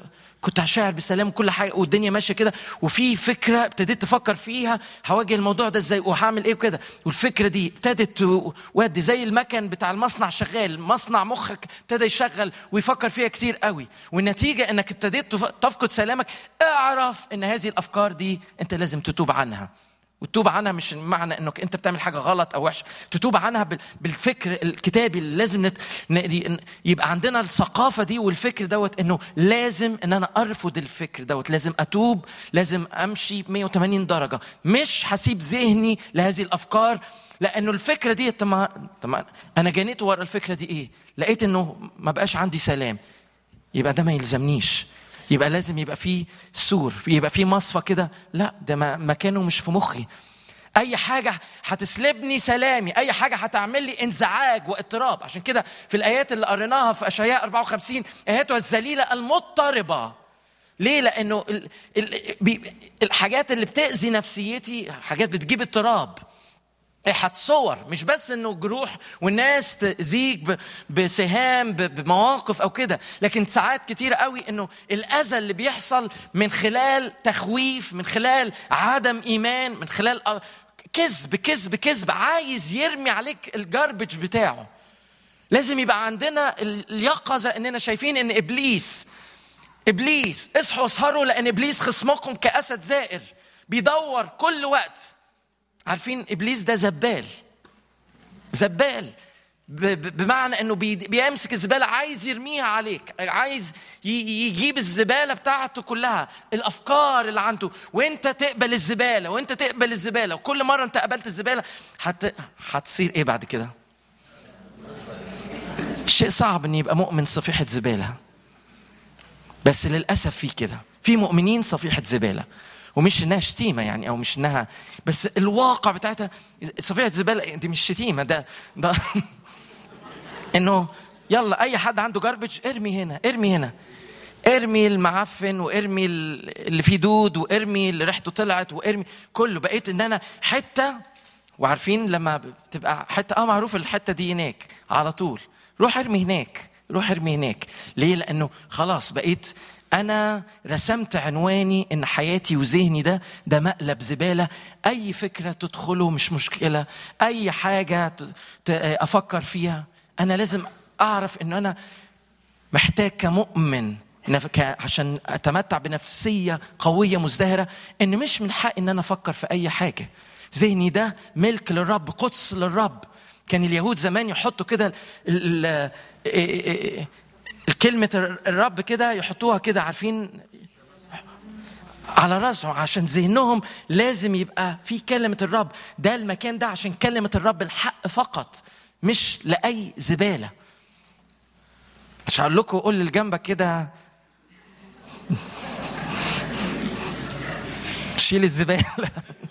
كنت شاعر بسلام وكل حاجه والدنيا ماشيه كده وفي فكره ابتديت تفكر فيها هواجه الموضوع ده ازاي وهعمل ايه وكده والفكره دي ابتدت تودي زي المكن بتاع المصنع شغال مصنع مخك ابتدى يشغل ويفكر فيها كتير قوي والنتيجه انك ابتديت تف- تفقد سلامك اعرف ان هذه الافكار دي انت لازم تتوب عنها وتتوب عنها مش معنى انك انت بتعمل حاجه غلط او وحشه تتوب عنها بال- بالفكر الكتابي اللي لازم نت... ن- يبقى عندنا الثقافه دي والفكر دوت انه لازم ان انا ارفض الفكر دوت لازم اتوب لازم امشي 180 درجه مش هسيب ذهني لهذه الافكار لانه الفكره دي طب ما- طب ما انا جنيت ورا الفكره دي ايه لقيت انه ما بقاش عندي سلام يبقى ده ما يلزمنيش يبقى لازم يبقى فيه سور يبقى فيه مصفى كده لا ده ما- مكانه مش في مخي اي حاجه هتسلبني سلامي اي حاجه هتعمل لي انزعاج واضطراب عشان كده في الايات اللي قريناها في اشعياء 54 اياتها الذليله المضطربه ليه لانه ال ال بي- الحاجات اللي بتاذي نفسيتي حاجات بتجيب اضطراب هتصور مش بس انه جروح والناس تأذيك ب- بسهام ب- بمواقف او كده لكن ساعات كتير قوي انه الاذى اللي بيحصل من خلال تخويف من خلال عدم ايمان من خلال أ- كذب كذب كذب عايز يرمي عليك الجاربج بتاعه لازم يبقى عندنا ال- اليقظه اننا شايفين ان ابليس ابليس اصحوا اسهروا لان ابليس خصمكم كاسد زائر بيدور كل وقت عارفين ابليس ده زبال زبال ب- ب- بمعنى انه بي- بيمسك الزباله عايز يرميها عليك عايز ي- يجيب الزباله بتاعته كلها الافكار اللي عنده وانت تقبل الزباله وانت تقبل الزباله وكل مره انت قبلت الزباله هت... هتصير ايه بعد كده شيء صعب ان يبقى مؤمن صفيحه زباله بس للاسف في كده في مؤمنين صفيحه زباله ومش انها شتيمه يعني او مش انها بس الواقع بتاعتها صفيحه زباله دي مش شتيمه ده ده انه يلا اي حد عنده جاربج ارمي هنا ارمي هنا ارمي المعفن وارمي ال- اللي فيه دود وارمي اللي ريحته طلعت وارمي كله بقيت ان انا حته وعارفين لما بتبقى حته اه معروف الحته دي هناك على طول روح ارمي هناك روح ارمي هناك ليه لانه خلاص بقيت انا رسمت عنواني ان حياتي وذهني ده ده مقلب زباله اي فكره تدخله مش مشكله اي حاجه ت- ت- افكر فيها انا لازم اعرف ان انا محتاج كمؤمن نف- ك- عشان اتمتع بنفسيه قويه مزدهره ان مش من حق ان انا افكر في اي حاجه ذهني ده ملك للرب قدس للرب كان اليهود زمان يحطوا كده ال- ال- إيه- إيه- الكلمة الرب كده يحطوها كده عارفين على راسهم عشان ذهنهم لازم يبقى في كلمة الرب ده المكان ده عشان كلمة الرب الحق فقط مش لأي زبالة مش هقول لكم قول اللي جنبك كده شيل الزبالة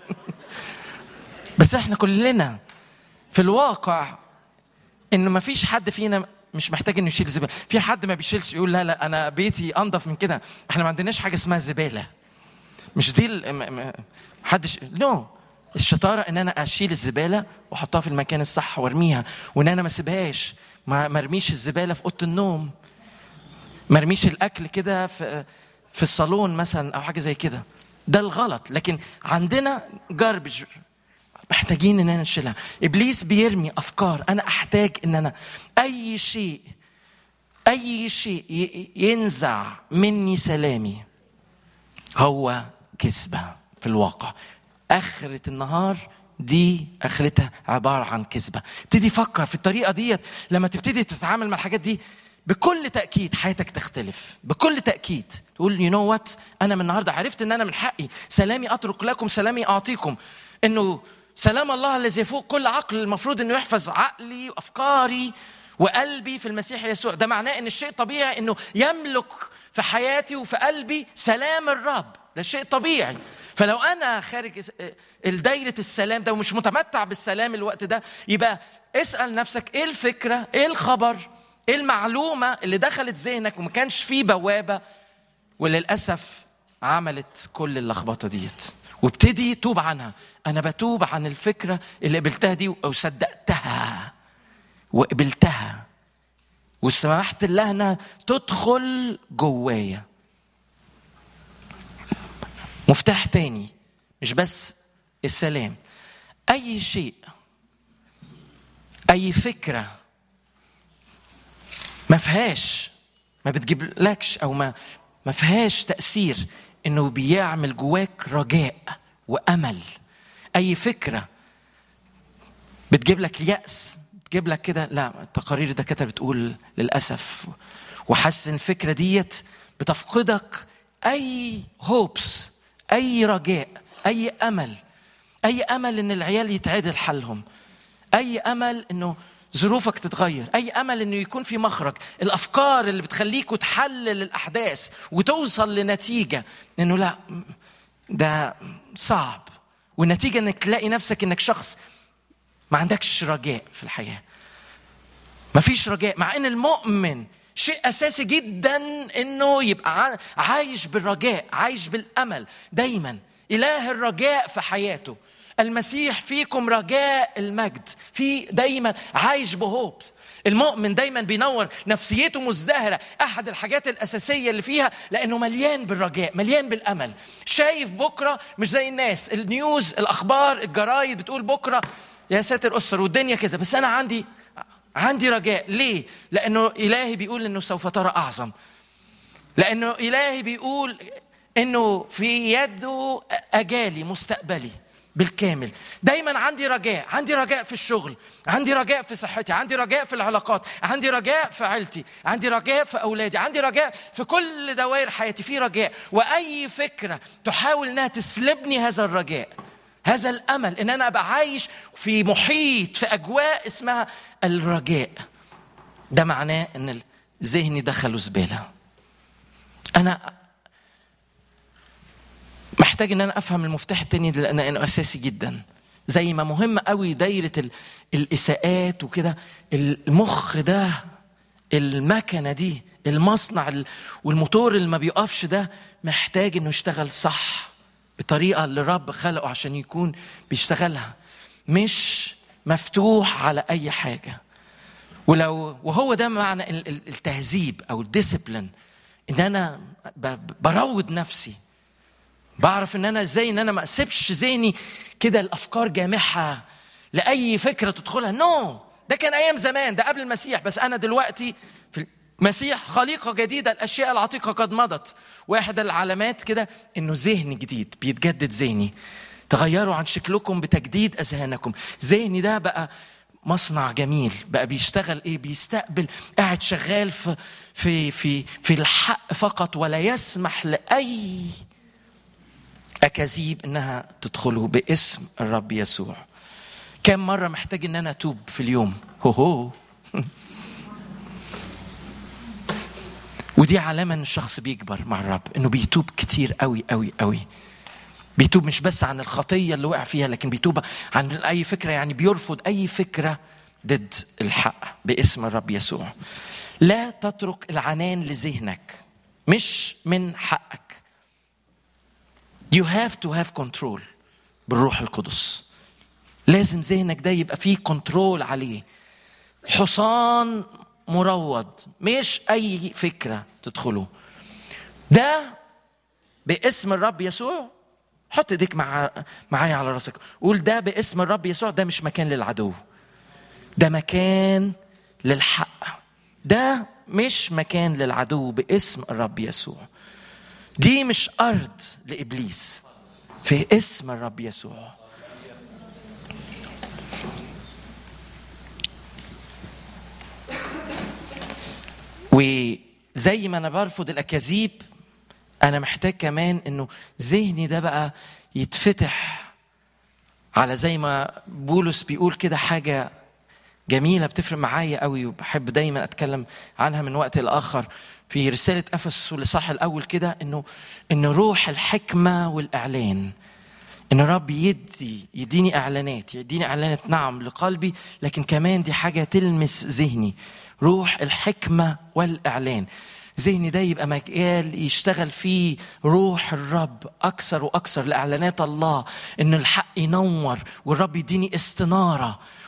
بس احنا كلنا في الواقع انه ما فيش حد فينا مش محتاج انه يشيل زباله في حد ما بيشيلش يقول لا لا انا بيتي انضف من كده احنا ما عندناش حاجه اسمها زباله مش دي ال- م- م- محدش نو الشطاره ان انا اشيل الزباله واحطها في المكان الصح وارميها وان انا ما اسيبهاش ما ما ارميش الزباله في اوضه النوم ما ارميش الاكل كده في في الصالون مثلا او حاجه زي كده ده الغلط لكن عندنا جاربج محتاجين اننا نشيلها ابليس بيرمي افكار انا احتاج ان انا اي شيء اي شيء ي- ينزع مني سلامي هو كذبه في الواقع اخره النهار دي اخرتها عباره عن كذبه ابتدي فكر في الطريقه ديت لما تبتدي تتعامل مع الحاجات دي بكل تاكيد حياتك تختلف بكل تاكيد تقول يو نو وات انا من النهارده عرفت ان انا من حقي سلامي اترك لكم سلامي اعطيكم انه سلام الله الذي يفوق كل عقل المفروض انه يحفظ عقلي وافكاري وقلبي في المسيح يسوع ده معناه ان الشيء طبيعي انه يملك في حياتي وفي قلبي سلام الرب ده شيء طبيعي فلو انا خارج الدايره السلام ده ومش متمتع بالسلام الوقت ده يبقى اسال نفسك ايه الفكره ايه الخبر ايه المعلومه اللي دخلت ذهنك وما كانش فيه بوابه وللاسف عملت كل اللخبطه ديت وابتدي توب عنها انا بتوب عن الفكره اللي قبلتها دي او صدقتها وقبلتها وسمحت لها انها تدخل جوايا مفتاح تاني مش بس السلام اي شيء اي فكره ما فيهاش ما بتجيبلكش او ما ما فيهاش تاثير انه بيعمل جواك رجاء وامل اي فكره بتجيب لك الياس بتجيب لك كده لا تقارير الدكاتره بتقول للاسف وحاسس ان الفكره ديت بتفقدك اي هوبس اي رجاء اي امل اي امل ان العيال يتعدل حالهم اي امل انه ظروفك تتغير اي امل انه يكون في مخرج الافكار اللي بتخليكوا تحلل الاحداث وتوصل لنتيجه انه لا ده صعب والنتيجه انك تلاقي نفسك انك شخص ما عندكش رجاء في الحياه ما فيش رجاء مع ان المؤمن شيء اساسي جدا انه يبقى عايش بالرجاء عايش بالامل دايما اله الرجاء في حياته المسيح فيكم رجاء المجد في دايما عايش بهوب المؤمن دايما بينور نفسيته مزدهرة أحد الحاجات الأساسية اللي فيها لأنه مليان بالرجاء مليان بالأمل شايف بكرة مش زي الناس النيوز الأخبار الجرايد بتقول بكرة يا ساتر أسر والدنيا كذا بس أنا عندي عندي رجاء ليه؟ لأنه إلهي بيقول إنه سوف ترى أعظم لأنه إلهي بيقول إنه في يده أجالي مستقبلي بالكامل دايما عندي رجاء عندي رجاء في الشغل عندي رجاء في صحتي عندي رجاء في العلاقات عندي رجاء في عيلتي عندي رجاء في اولادي عندي رجاء في كل دوائر حياتي في رجاء واي فكره تحاول انها تسلبني هذا الرجاء هذا الامل ان انا ابقى عايش في محيط في اجواء اسمها الرجاء ده معناه ان ذهني دخله زباله انا محتاج ان انا افهم المفتاح التاني ده لانه اساسي جدا زي ما مهم قوي دايره الاساءات وكده المخ ده المكنه دي المصنع والموتور اللي ما بيقفش ده محتاج انه يشتغل صح بالطريقه اللي الرب خلقه عشان يكون بيشتغلها مش مفتوح على اي حاجه ولو وهو ده معنى التهذيب او الديسيبلين ان انا بروض نفسي بعرف ان انا ازاي ان انا ما اسيبش ذهني كده الافكار جامحه لاي فكره تدخلها نو no. ده كان ايام زمان ده قبل المسيح بس انا دلوقتي في المسيح خليقه جديده الاشياء العتيقه قد مضت واحد العلامات كده انه ذهن جديد بيتجدد ذهني تغيروا عن شكلكم بتجديد اذهانكم ذهني ده بقى مصنع جميل بقى بيشتغل ايه بيستقبل قاعد شغال في في في في الحق فقط ولا يسمح لاي أكاذيب إنها تدخله باسم الرب يسوع كم مرة محتاج إن أنا أتوب في اليوم هو هو ودي علامة إن الشخص بيكبر مع الرب إنه بيتوب كتير قوي قوي قوي بيتوب مش بس عن الخطية اللي وقع فيها لكن بيتوب عن أي فكرة يعني بيرفض أي فكرة ضد الحق باسم الرب يسوع لا تترك العنان لذهنك مش من حقك You have to have control بالروح القدس لازم ذهنك ده يبقى فيه كنترول عليه حصان مروض مش اي فكره تدخله ده باسم الرب يسوع حط ايديك مع معايا على راسك قول ده باسم الرب يسوع ده مش مكان للعدو ده مكان للحق ده مش مكان للعدو باسم الرب يسوع دي مش أرض لإبليس في اسم الرب يسوع وزي ما أنا برفض الأكاذيب أنا محتاج كمان إنه ذهني ده بقى يتفتح على زي ما بولس بيقول كده حاجة جميلة بتفرق معايا قوي وبحب دايما أتكلم عنها من وقت لآخر في رسالة أفسس الإصحاح الأول كده إنه إن روح الحكمة والإعلان إن الرب يدي يديني إعلانات يديني إعلانات نعم لقلبي لكن كمان دي حاجة تلمس ذهني روح الحكمة والإعلان ذهني ده يبقى مجال يشتغل فيه روح الرب أكثر وأكثر لإعلانات الله إن الحق ينور والرب يديني استنارة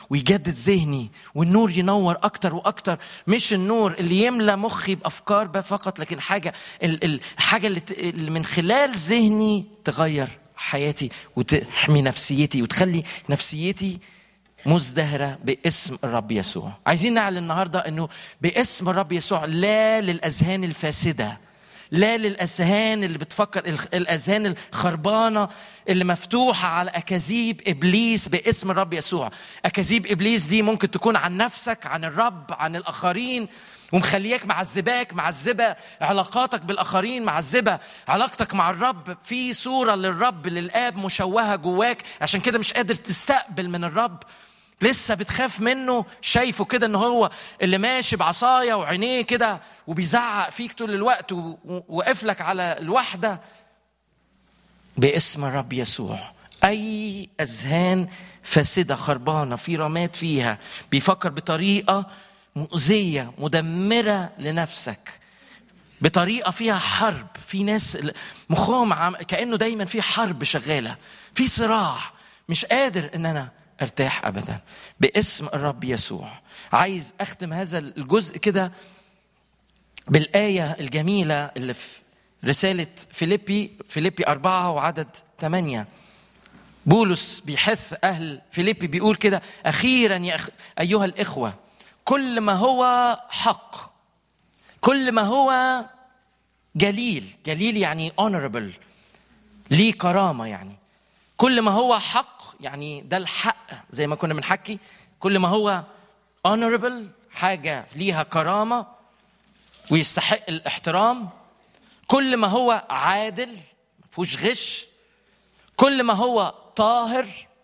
ويجدد ذهني والنور ينور اكتر واكتر مش النور اللي يملى مخي بافكار بقى فقط لكن حاجه الحاجه اللي, اللي من خلال ذهني تغير حياتي وتحمي نفسيتي وتخلي نفسيتي مزدهرة باسم الرب يسوع عايزين نعلن النهاردة أنه باسم الرب يسوع لا للأذهان الفاسدة لا للاذهان اللي بتفكر الاذهان الخربانه اللي مفتوحه على اكاذيب ابليس باسم الرب يسوع اكاذيب ابليس دي ممكن تكون عن نفسك عن الرب عن الاخرين ومخلياك معذباك معذبه علاقاتك بالاخرين معذبه علاقتك مع الرب في صوره للرب للاب مشوهه جواك عشان كده مش قادر تستقبل من الرب لسه بتخاف منه شايفه كده ان هو اللي ماشي بعصايه وعينيه كده وبيزعق فيك طول الوقت وواقف لك على الوحده باسم الرب يسوع اي اذهان فاسده خربانه في رماد فيها بيفكر بطريقه مؤذيه مدمره لنفسك بطريقه فيها حرب في ناس مخهم كانه دايما في حرب شغاله في صراع مش قادر ان انا ارتاح ابدا باسم الرب يسوع عايز اختم هذا الجزء كده بالايه الجميله اللي في رساله فيليبي فيليبي أربعة وعدد ثمانية بولس بيحث أهل فيليبي بيقول كده أخيرا يا أخ... أيها الإخوة كل ما هو حق كل ما هو جليل جليل يعني honorable ليه كرامة يعني كل ما هو حق يعني ده الحق زي ما كنا بنحكي كل ما هو honorable حاجة ليها كرامة ويستحق الاحترام كل ما هو عادل ما فيهوش غش كل ما هو طاهر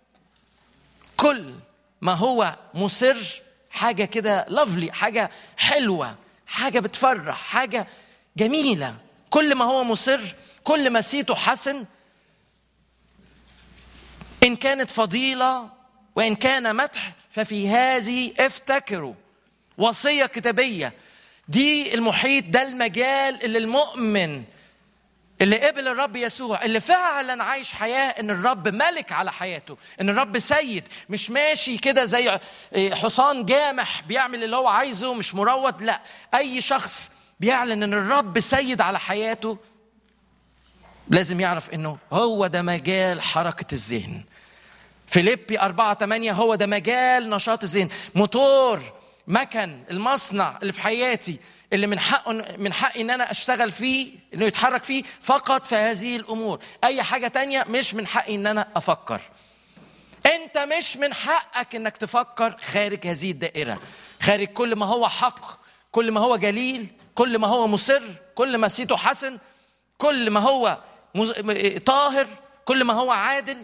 كل ما هو مصر حاجة كده لافلي حاجة حلوة حاجة بتفرح حاجة جميلة كل ما هو مصر كل ما سيته حسن إن كانت فضيلة وإن كان مدح ففي هذه افتكروا وصية كتابية دي المحيط ده المجال اللي المؤمن اللي قبل الرب يسوع اللي فعلا عايش حياة ان الرب ملك على حياته ان الرب سيد مش ماشي كده زي حصان جامح بيعمل اللي هو عايزه مش مروض لا اي شخص بيعلن ان الرب سيد على حياته لازم يعرف انه هو ده مجال حركة الذهن فيليبي أربعة ثمانية هو ده مجال نشاط الذهن موتور مكن المصنع اللي في حياتي اللي من حقه من حقي ان انا اشتغل فيه انه يتحرك فيه فقط في هذه الامور اي حاجه تانية مش من حقي ان انا افكر انت مش من حقك انك تفكر خارج هذه الدائره خارج كل ما هو حق كل ما هو جليل كل ما هو مصر كل ما سيته حسن كل ما هو طاهر كل ما هو عادل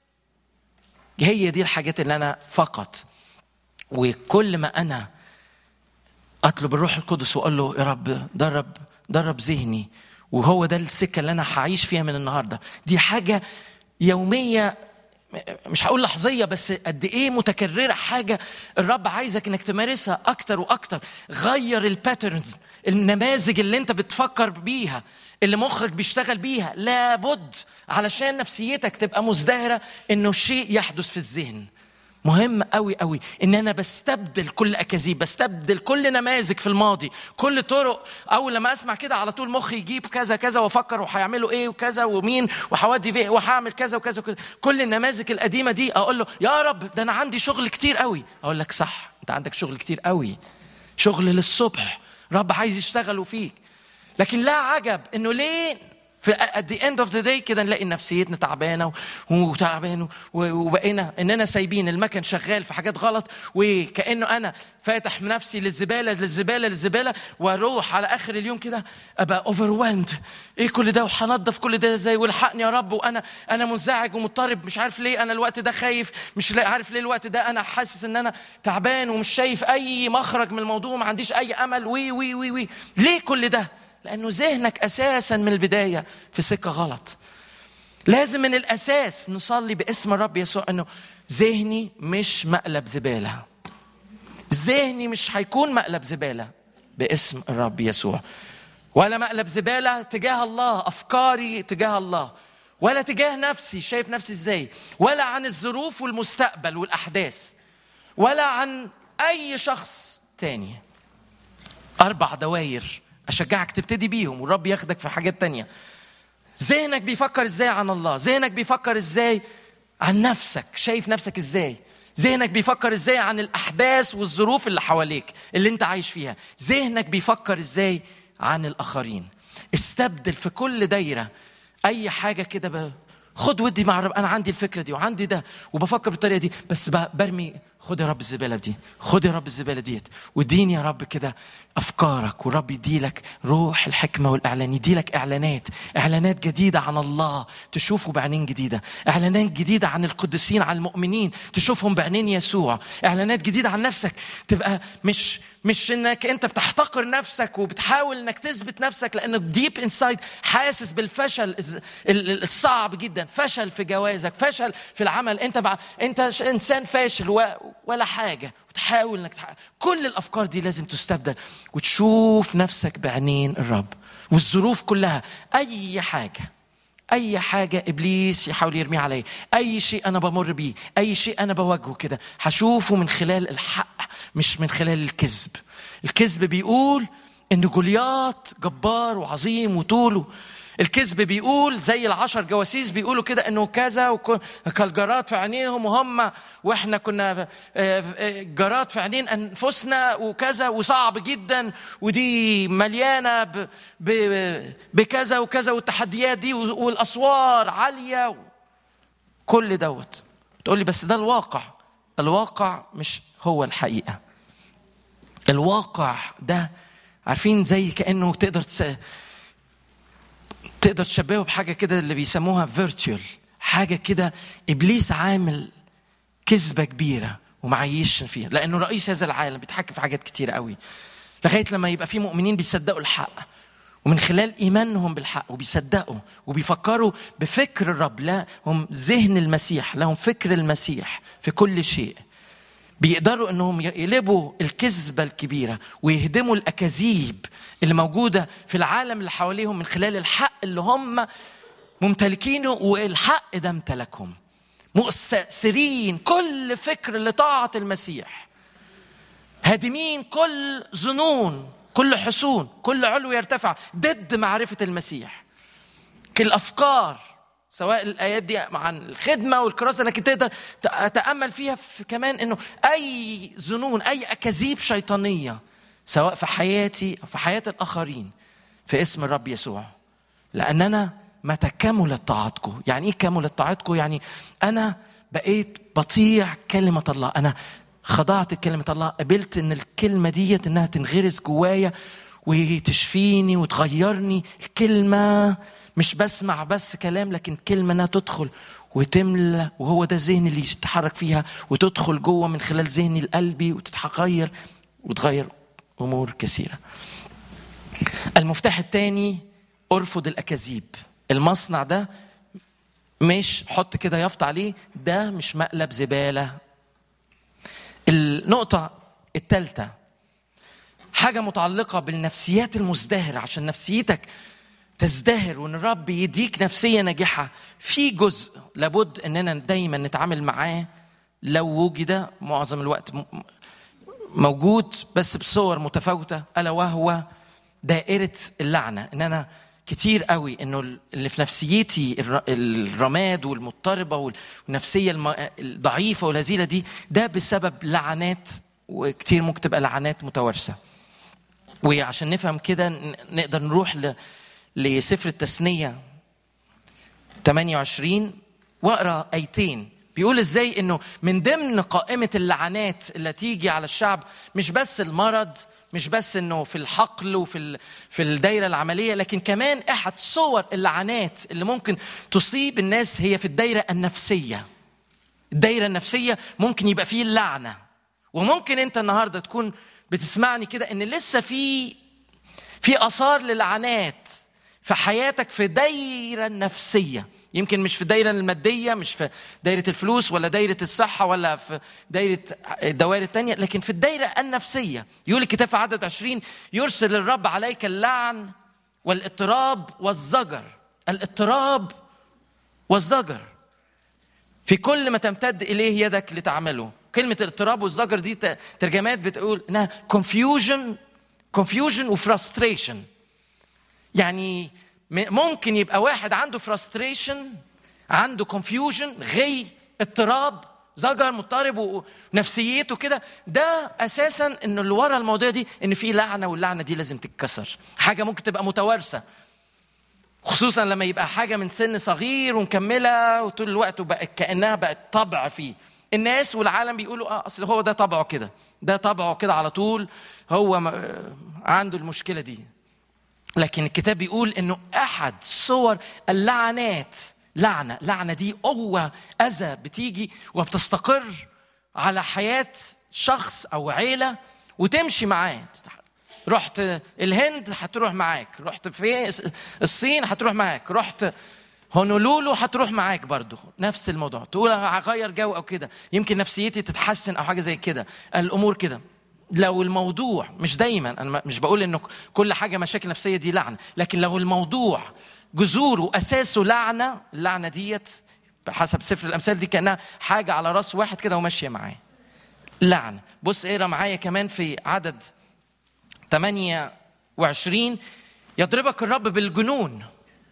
هي دي الحاجات اللي انا فقط وكل ما انا اطلب الروح القدس واقول له يا رب درب درب ذهني وهو ده السكه اللي انا هعيش فيها من النهارده دي حاجه يوميه مش هقول لحظية بس قد إيه متكررة حاجة الرب عايزك إنك تمارسها أكتر وأكتر غير الباترنز النماذج اللي أنت بتفكر بيها اللي مخك بيشتغل بيها لابد علشان نفسيتك تبقى مزدهرة إنه شيء يحدث في الذهن مهم قوي قوي ان انا بستبدل كل اكاذيب بستبدل كل نماذج في الماضي كل طرق اول لما اسمع كده على طول مخي يجيب كذا كذا وافكر وهيعملوا ايه وكذا ومين وهودي فين وهعمل كذا وكذا وكذا كل النماذج القديمه دي اقول له يا رب ده انا عندي شغل كتير قوي اقول لك صح انت عندك شغل كتير قوي شغل للصبح رب عايز يشتغلوا فيك لكن لا عجب انه ليه في at the end of the day كده نلاقي نفسيتنا تعبانه وتعبان وبقينا اننا سايبين المكن شغال في حاجات غلط وكانه انا فاتح نفسي للزباله للزباله للزباله واروح على اخر اليوم كده ابقى overwhelmed ايه كل ده وهنضف كل ده ازاي والحقني يا رب وانا انا منزعج ومضطرب مش عارف ليه انا الوقت ده خايف مش عارف ليه الوقت ده انا حاسس ان انا تعبان ومش شايف اي مخرج من الموضوع ما عنديش اي امل وي وي وي وي ليه كل ده لأنه ذهنك أساسا من البداية في سكة غلط لازم من الأساس نصلي باسم الرب يسوع أنه ذهني مش مقلب زبالة ذهني مش هيكون مقلب زبالة باسم الرب يسوع ولا مقلب زبالة تجاه الله أفكاري تجاه الله ولا تجاه نفسي شايف نفسي ازاي ولا عن الظروف والمستقبل والأحداث ولا عن اي شخص تاني اربع دواير اشجعك تبتدي بيهم والرب ياخدك في حاجات تانية ذهنك بيفكر ازاي عن الله ذهنك بيفكر ازاي عن نفسك شايف نفسك ازاي ذهنك بيفكر ازاي عن الاحداث والظروف اللي حواليك اللي انت عايش فيها ذهنك بيفكر ازاي عن الاخرين استبدل في كل دايره اي حاجه كده ب... خد ودي مع الرب انا عندي الفكره دي وعندي ده وبفكر بالطريقه دي بس برمي خد يا رب الزباله دي خد يا رب الزباله ديت واديني يا رب كده افكارك والرب يديلك روح الحكمه والاعلان يديلك اعلانات اعلانات جديده عن الله تشوفه بعينين جديده اعلانات جديده عن القديسين عن المؤمنين تشوفهم بعينين يسوع اعلانات جديده عن نفسك تبقى مش مش انك انت بتحتقر نفسك وبتحاول انك تثبت نفسك لانك ديب انسايد حاسس بالفشل الصعب جدا فشل في جوازك فشل في العمل انت بع... انت انسان فاشل و... ولا حاجه وتحاول انك تحقق. كل الافكار دي لازم تستبدل وتشوف نفسك بعينين الرب والظروف كلها اي حاجه اي حاجه ابليس يحاول يرميها عليا اي شيء انا بمر بيه اي شيء انا بواجهه كده هشوفه من خلال الحق مش من خلال الكذب الكذب بيقول ان جولياط جبار وعظيم وطوله الكذب بيقول زي العشر جواسيس بيقولوا كده انه كذا كالجراد في عينيهم وهم واحنا كنا جراد في عينين انفسنا وكذا وصعب جدا ودي مليانه بكذا وكذا والتحديات دي والاسوار عاليه كل دوت تقول لي بس ده الواقع الواقع مش هو الحقيقه الواقع ده عارفين زي كانه تقدر تس... تقدر تشبهه بحاجة كده اللي بيسموها فيرتشوال حاجة كده إبليس عامل كذبة كبيرة ومعيش فيها لأنه رئيس هذا العالم بيتحكم في حاجات كتيرة قوي لغاية لما يبقى في مؤمنين بيصدقوا الحق ومن خلال إيمانهم بالحق وبيصدقوا وبيفكروا بفكر الرب لا هم ذهن المسيح لهم فكر المسيح في كل شيء بيقدروا انهم يقلبوا الكذبه الكبيره ويهدموا الاكاذيب اللي موجوده في العالم اللي حواليهم من خلال الحق اللي هم ممتلكينه والحق ده امتلكهم مؤثرين كل فكر لطاعه المسيح هادمين كل ظنون كل حصون كل علو يرتفع ضد معرفه المسيح كل افكار سواء الايات دي عن الخدمه والكراسه لكن تقدر تتامل فيها في كمان انه اي ظنون اي اكاذيب شيطانيه سواء في حياتي او في حياه الاخرين في اسم الرب يسوع لاننا متى كملت طاعتكم يعني ايه كملت طاعتكم يعني انا بقيت بطيع كلمه الله انا خضعت كلمه الله قبلت ان الكلمه ديت انها تنغرس جوايا وتشفيني وتغيرني الكلمه مش بسمع بس كلام لكن كلمة انها تدخل وتملى وهو ده ذهني اللي يتحرك فيها وتدخل جوه من خلال ذهني القلبي وتتغير وتغير امور كثيره. المفتاح الثاني ارفض الاكاذيب. المصنع ده مش حط كده يافط عليه ده مش مقلب زباله. النقطه الثالثه حاجه متعلقه بالنفسيات المزدهره عشان نفسيتك تزدهر وان الرب يديك نفسيه ناجحه في جزء لابد اننا دايما نتعامل معاه لو وجد معظم الوقت موجود بس بصور متفاوته الا وهو دائره اللعنه ان انا كتير قوي انه اللي في نفسيتي الرماد والمضطربه والنفسيه الضعيفه والهزيله دي ده بسبب لعنات وكتير ممكن تبقى لعنات متوارثه وعشان نفهم كده نقدر نروح ل لسفر التثنية 28 واقرا ايتين بيقول ازاي انه من ضمن قائمة اللعنات اللي تيجي على الشعب مش بس المرض مش بس انه في الحقل وفي في الدايره العمليه لكن كمان احد صور اللعنات اللي ممكن تصيب الناس هي في الدايره النفسيه الدايره النفسيه ممكن يبقى فيه اللعنه وممكن انت النهارده تكون بتسمعني كده ان لسه في في اثار للعنات في حياتك في دايرة نفسية يمكن مش في الدايرة المادية مش في دايرة الفلوس ولا دايرة الصحة ولا في دايرة الدوائر التانية لكن في الدايرة النفسية يقول الكتاب في عدد عشرين يرسل الرب عليك اللعن والاضطراب والزجر الاضطراب والزجر في كل ما تمتد إليه يدك لتعمله كلمه الاضطراب والزجر دي ت- ترجمات بتقول انها confusion confusion وفرستريشن يعني م- ممكن يبقى واحد عنده frustration عنده confusion غي اضطراب زجر مضطرب ونفسيته كده ده اساسا ان اللي ورا المواضيع دي ان في لعنه واللعنه دي لازم تتكسر حاجه ممكن تبقى متوارثه خصوصا لما يبقى حاجه من سن صغير ومكمله وطول الوقت وبقت كانها بقت طبع فيه الناس والعالم بيقولوا اه اصل هو ده طبعه كده ده طبعه كده على طول هو م- آه، عنده المشكله دي لكن الكتاب بيقول انه احد صور اللعنات لعنه لعنه دي قوه اذى بتيجي وبتستقر على حياه شخص او عيله وتمشي معاه رحت الهند هتروح معاك رحت في الصين هتروح معاك رحت هونولولو هتروح معاك برضو نفس الموضوع تقول هغير جو او كده يمكن نفسيتي تتحسن او حاجه زي كده الامور كده لو الموضوع مش دايما انا مش بقول انه كل حاجه مشاكل نفسيه دي لعنه لكن لو الموضوع جذوره اساسه لعنه اللعنه ديت بحسب سفر الامثال دي كانها حاجه على راس واحد كده وماشيه معاه لعنه بص اقرا معايا كمان في عدد 28 يضربك الرب بالجنون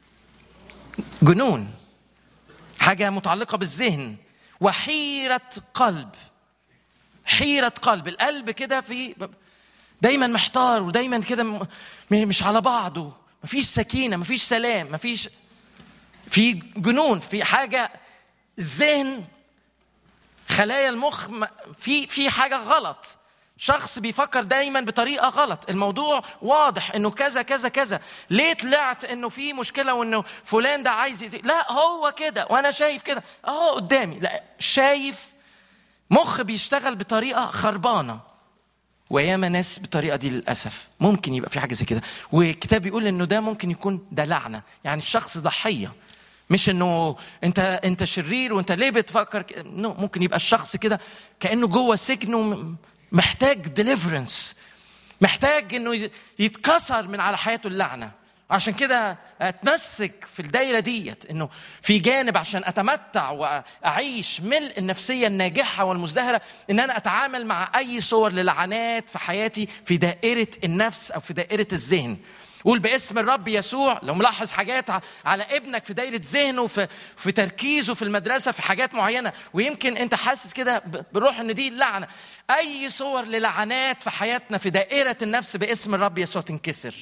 جنون حاجه متعلقه بالذهن وحيره قلب حيره قلب القلب كده في دايما محتار ودايما كده م- مش على بعضه مفيش سكينه مفيش سلام مفيش في جنون في حاجه الذهن خلايا المخ م- في في حاجه غلط شخص بيفكر دايما بطريقه غلط الموضوع واضح انه كذا كذا كذا ليه طلعت انه في مشكله وانه فلان ده عايز يت... لا هو كده وانا شايف كده اهو قدامي لا شايف مخ بيشتغل بطريقه خربانه وياما ناس بالطريقه دي للاسف ممكن يبقى في حاجه زي كده والكتاب بيقول انه ده ممكن يكون ده لعنه يعني الشخص ضحيه مش انه انت انت شرير وانت ليه بتفكر كده نو ممكن يبقى الشخص كده كانه جوه سجن وم- محتاج ديليفرنس محتاج انه يتكسر من على حياته اللعنه عشان كده اتمسك في الدايره ديت انه في جانب عشان اتمتع واعيش ملء النفسيه الناجحه والمزدهره ان انا اتعامل مع اي صور للعنات في حياتي في دائره النفس او في دائره الذهن قول باسم الرب يسوع لو ملاحظ حاجات ع- على ابنك في دايره ذهنه في في تركيزه في المدرسه في حاجات معينه ويمكن انت حاسس كده ب- بروح ان دي لعنه اي صور للعنات في حياتنا في دائره النفس باسم الرب يسوع تنكسر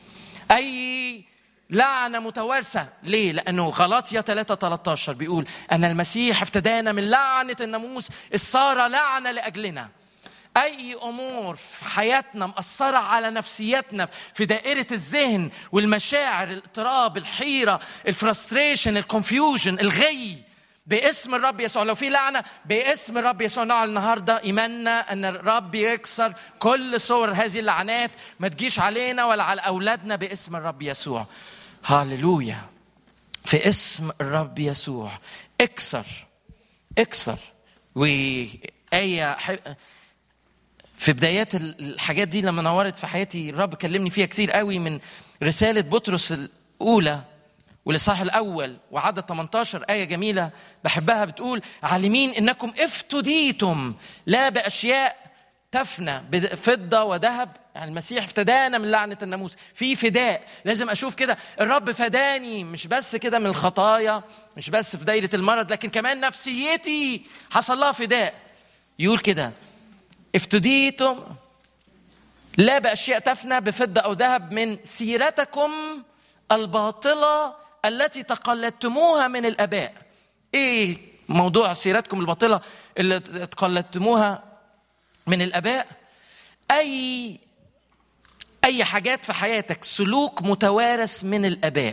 اي لعنة متوارثة ليه؟ لأنه غلاطيا 3 13 بيقول أن المسيح افتدانا من لعنة الناموس إذ صار لعنة لأجلنا أي أمور في حياتنا مأثرة على نفسيتنا في دائرة الذهن والمشاعر الاضطراب الحيرة الفرستريشن الكونفيوجن الغي باسم الرب يسوع لو في لعنة باسم الرب يسوع نعلن النهاردة إيماننا أن الرب يكسر كل صور هذه اللعنات ما تجيش علينا ولا على أولادنا باسم الرب يسوع هاللويا في اسم الرب يسوع اكسر اكسر وآية ح- في بدايات الحاجات دي لما نورت في حياتي الرب كلمني فيها كتير قوي من رسالة بطرس الأولى والإصحاح الأول وعدد 18 آية جميلة بحبها بتقول عالمين إنكم افتديتم لا بأشياء تفنى بفضة وذهب يعني المسيح افتدانا من لعنة الناموس في فداء لازم أشوف كده الرب فداني مش بس كده من الخطايا مش بس في دايرة المرض لكن كمان نفسيتي حصل لها فداء يقول كده افتديتم لا بأشياء تفنى بفضة أو ذهب من سيرتكم الباطلة التي تقلدتموها من الآباء إيه موضوع سيرتكم الباطلة اللي تقلدتموها من الآباء أي أي حاجات في حياتك سلوك متوارث من الآباء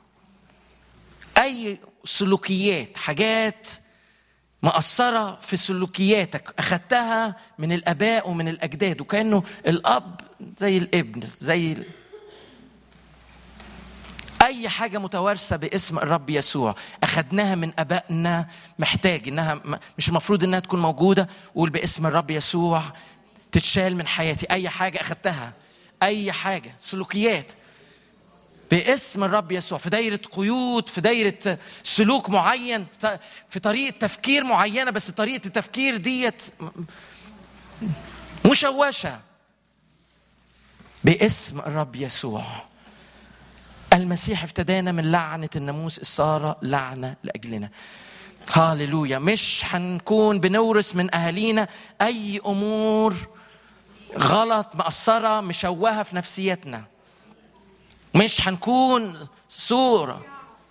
أي سلوكيات حاجات مأثرة في سلوكياتك أخدتها من الآباء ومن الأجداد وكأنه الأب زي الابن زي ال... أي حاجة متوارثة باسم الرب يسوع أخدناها من أبائنا محتاج إنها م- مش المفروض إنها تكون موجودة قول باسم الرب يسوع تتشال من حياتي أي حاجة أخدتها أي حاجة سلوكيات باسم الرب يسوع في دايرة قيود في دايرة سلوك معين في طريقة تفكير معينة بس طريقة التفكير ديت مشوشة باسم الرب يسوع المسيح افتدانا من لعنة الناموس الصار لعنة لأجلنا هاليلويا مش هنكون بنورث من أهالينا أي أمور غلط مقصرة مشوهة في نفسيتنا مش هنكون صورة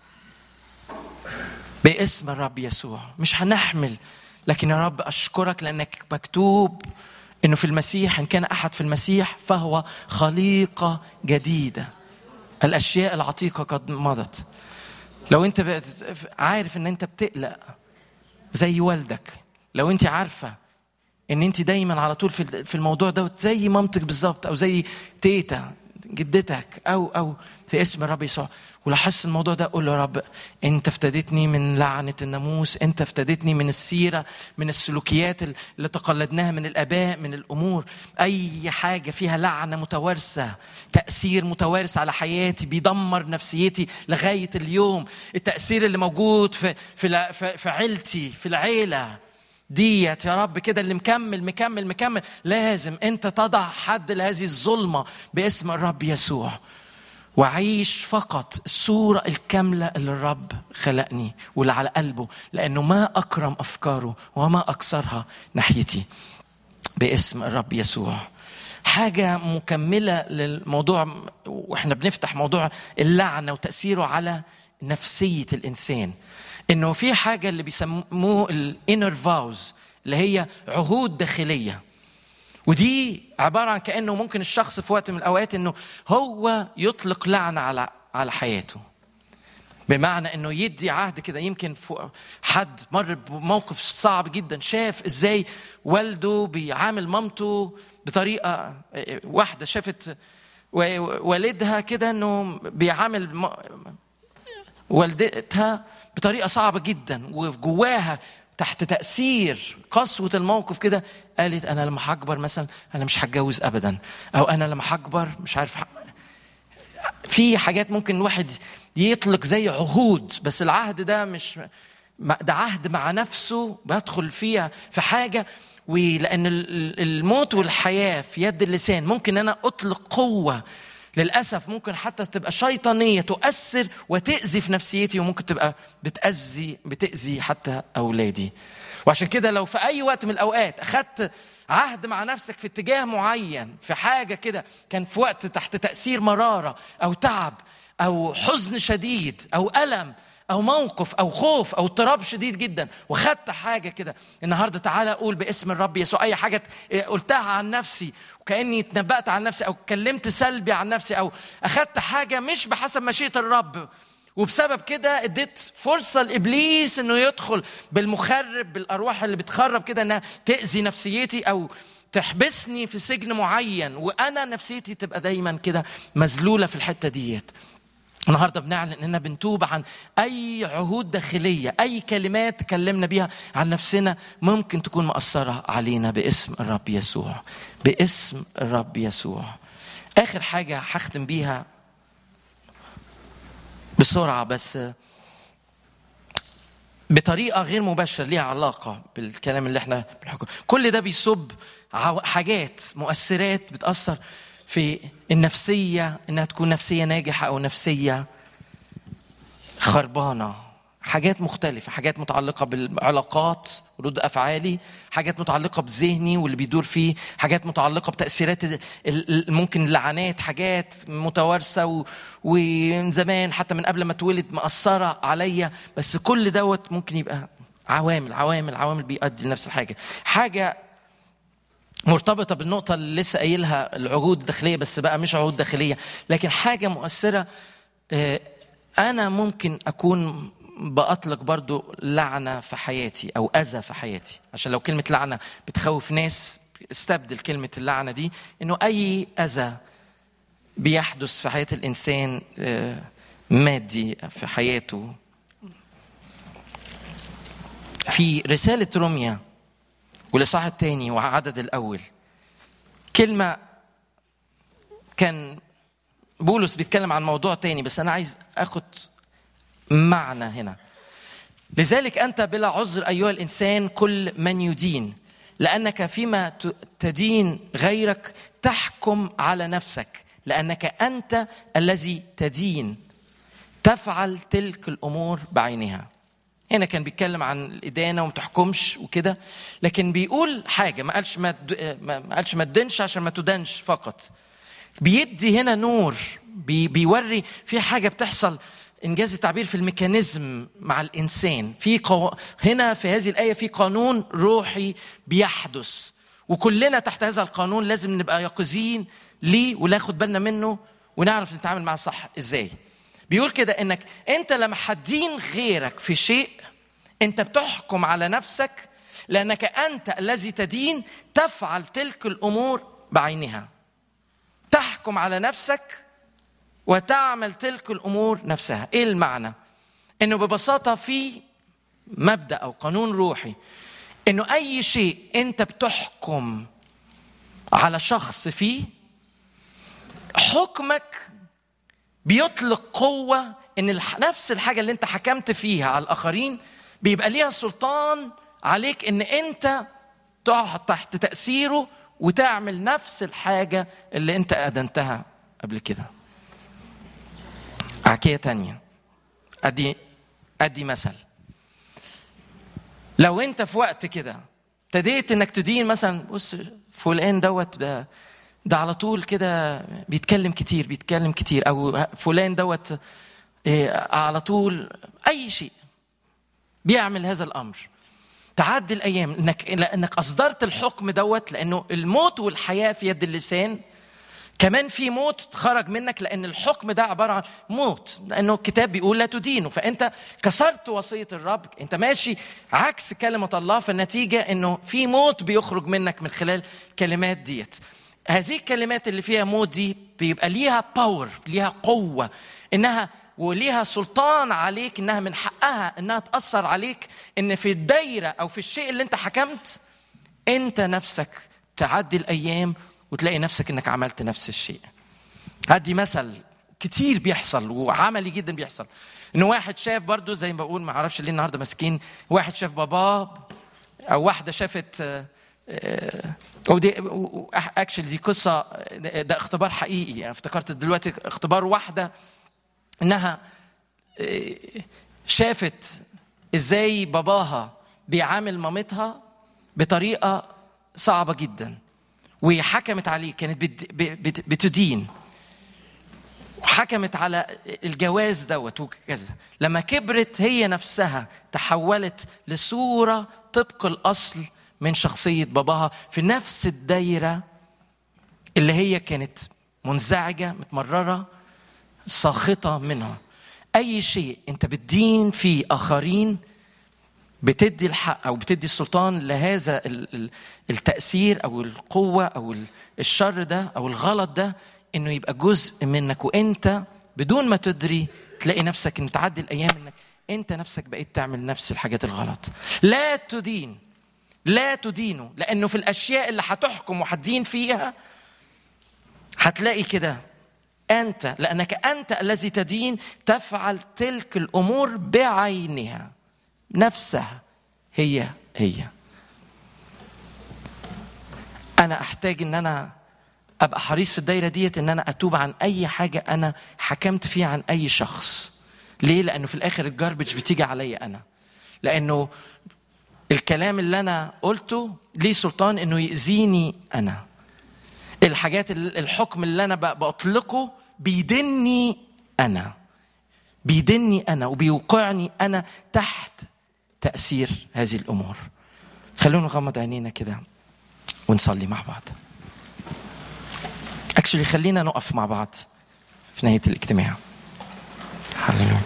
باسم الرب يسوع مش هنحمل لكن يا رب أشكرك لأنك مكتوب انه في المسيح ان كان احد في المسيح فهو خليقه جديده الاشياء العتيقه قد مضت لو انت عارف ان انت بتقلق زي والدك لو انت عارفه ان انت دايما على طول في الموضوع دوت زي مامتك بالظبط او زي تيتا جدتك او او في اسم الرب يسوع ولاحظت الموضوع ده قول له يا رب انت افتديتني من لعنه الناموس انت افتديتني من السيره من السلوكيات اللي تقلدناها من الاباء من الامور اي حاجه فيها لعنه متوارثه تاثير متوارث على حياتي بيدمر نفسيتي لغايه اليوم التاثير اللي موجود في في في عيلتي في العيله ديت يا رب كده اللي مكمل مكمل مكمل لازم انت تضع حد لهذه الظلمه باسم الرب يسوع وعيش فقط الصورة الكاملة اللي الرب خلقني واللي على قلبه لأنه ما أكرم أفكاره وما أكثرها ناحيتي باسم الرب يسوع حاجة مكملة للموضوع وإحنا بنفتح موضوع اللعنة وتأثيره على نفسية الإنسان إنه في حاجة اللي بيسموه الانر فاوز اللي هي عهود داخلية ودي عبارة عن كأنه ممكن الشخص في وقت من الأوقات إنه هو يطلق لعنة على على حياته بمعنى انه يدي عهد كده يمكن حد مر بموقف صعب جدا شاف ازاي والده بيعامل مامته بطريقه واحده شافت والدها كده انه بيعامل والدتها بطريقه صعبه جدا وجواها تحت تأثير قسوة الموقف كده قالت أنا لما هكبر مثلا أنا مش هتجوز أبدا أو أنا لما هكبر مش عارف حق. في حاجات ممكن الواحد يطلق زي عهود بس العهد ده مش ده عهد مع نفسه بدخل فيها في حاجة ولأن الموت والحياة في يد اللسان ممكن أنا أطلق قوة للأسف ممكن حتى تبقى شيطانية تؤثر وتأذي في نفسيتي وممكن تبقى بتأذي بتأذي حتى أولادي وعشان كده لو في أي وقت من الأوقات أخدت عهد مع نفسك في اتجاه معين في حاجة كده كان في وقت تحت تأثير مرارة أو تعب أو حزن شديد أو ألم او موقف او خوف او اضطراب شديد جدا وخدت حاجه كده النهارده تعالى اقول باسم الرب يسوع اي حاجه قلتها عن نفسي وكاني اتنبأت عن نفسي او اتكلمت سلبي عن نفسي او اخدت حاجه مش بحسب مشيئه الرب وبسبب كده اديت فرصة لإبليس إنه يدخل بالمخرب بالأرواح اللي بتخرب كده إنها تأذي نفسيتي أو تحبسني في سجن معين وأنا نفسيتي تبقى دايما كده مذلولة في الحتة ديت النهارده بنعلن اننا بنتوب عن اي عهود داخليه اي كلمات تكلمنا بيها عن نفسنا ممكن تكون مأثره علينا باسم الرب يسوع باسم الرب يسوع اخر حاجه هختم بيها بسرعه بس بطريقه غير مباشره ليها علاقه بالكلام اللي احنا بنحكم كل ده بيصب حاجات مؤثرات بتاثر في النفسية إنها تكون نفسية ناجحة أو نفسية خربانة حاجات مختلفة حاجات متعلقة بالعلاقات رد أفعالي حاجات متعلقة بذهني واللي بيدور فيه حاجات متعلقة بتأثيرات ممكن اللعنات حاجات متوارثة ومن زمان حتى من قبل ما اتولد مأثرة عليا بس كل دوت ممكن يبقى عوامل عوامل عوامل بيؤدي لنفس الحاجة حاجة مرتبطه بالنقطه اللي لسه قايلها العهود الداخليه بس بقى مش عهود داخليه لكن حاجه مؤثره انا ممكن اكون باطلق برضو لعنه في حياتي او اذى في حياتي عشان لو كلمه لعنه بتخوف ناس استبدل كلمه اللعنه دي انه اي اذى بيحدث في حياه الانسان مادي في حياته في رساله روميا والاصحاح الثاني وعدد الاول كلمه كان بولس بيتكلم عن موضوع تاني بس انا عايز اخد معنى هنا لذلك انت بلا عذر ايها الانسان كل من يدين لانك فيما ت- تدين غيرك تحكم على نفسك لانك انت الذي تدين تفعل تلك الامور بعينها هنا كان بيتكلم عن الادانه وما تحكمش وكده لكن بيقول حاجه ما قالش ما تد- ما ما قالش ما تدنش عشان ما تدنش فقط بيدي هنا نور بي بيوري في حاجه بتحصل انجاز التعبير في الميكانيزم مع الانسان في قو... هنا في هذه الايه في قانون روحي بيحدث وكلنا تحت هذا القانون لازم نبقى يقظين ليه وناخد بالنا منه ونعرف نتعامل معاه صح ازاي بيقول كده انك انت لما حدين غيرك في شيء انت بتحكم على نفسك لانك انت الذي تدين تفعل تلك الامور بعينها تحكم على نفسك وتعمل تلك الامور نفسها ايه المعنى انه ببساطه في مبدا او قانون روحي انه اي شيء انت بتحكم على شخص فيه حكمك بيطلق قوه ان الح- نفس الحاجه اللي انت حكمت فيها على الاخرين بيبقى ليها سلطان عليك ان انت تقعد تحت تاثيره وتعمل نفس الحاجه اللي انت ادنتها قبل كده عكيه تانية ادي ادي مثل لو انت في وقت كده ابتديت انك تدين مثلا بص فلان دوت ده, ده على طول كده بيتكلم كتير بيتكلم كتير او فلان دوت إيه، على طول اي شيء بيعمل هذا الامر تعدي الايام انك لانك اصدرت الحكم دوت لانه الموت والحياه في يد اللسان كمان في موت خرج منك لان الحكم ده عباره عن موت لانه الكتاب بيقول لا تدينه فانت كسرت وصيه الرب انت ماشي عكس كلمه الله فالنتيجه انه في موت بيخرج منك من خلال كلمات ديت هذه الكلمات اللي فيها موت دي بيبقى ليها باور ليها قوه انها وليها سلطان عليك انها من حقها انها تاثر عليك ان في الدايره او في الشيء اللي انت حكمت انت نفسك تعدي الايام وتلاقي نفسك انك عملت نفس الشيء هدي مثل كتير بيحصل وعملي جدا بيحصل انه واحد شاف برضو زي ما بقول ما اعرفش ليه النهارده ماسكين واحد شاف باباه او واحده شافت آه، آه، او دي اكشلي دي قصه ده ده اختبار حقيقي يعني افتكرت دلوقتي اختبار واحده انها آه، شافت ازاي باباها بيعامل مامتها بطريقه صعبه جدا وحكمت عليه كانت بت- بت- بتدين وحكمت على الجواز دوت وكذا لما كبرت هي نفسها تحولت لصورة طبق الأصل من شخصية باباها في نفس الدايرة اللي هي كانت منزعجة متمررة ساخطة منها أي شيء أنت بتدين فيه آخرين بتدي الحق او بتدي السلطان لهذا ال- ال- التاثير او القوه او ال- الشر ده او الغلط ده انه يبقى جزء منك وانت بدون ما تدري تلاقي نفسك انه تعدي الايام انك انت نفسك بقيت تعمل نفس الحاجات الغلط لا تدين لا تدينوا لانه في الاشياء اللي هتحكم وهتدين فيها هتلاقي كده انت لانك انت الذي تدين تفعل تلك الامور بعينها نفسها هي هي انا احتاج ان انا ابقى حريص في الدايره ديت ان انا اتوب عن اي حاجه انا حكمت فيها عن اي شخص ليه لانه في الاخر الجاربج بتيجي عليا انا لانه الكلام اللي انا قلته ليه سلطان انه ياذيني انا الحاجات ال- الحكم اللي انا ب- بطلقه بيدني انا بيدني انا وبيوقعني انا تحت تاثير هذه الامور خلونا نغمض عينينا كده ونصلي مع بعض اكشلي خلينا نقف مع بعض في نهايه الاجتماع هللويا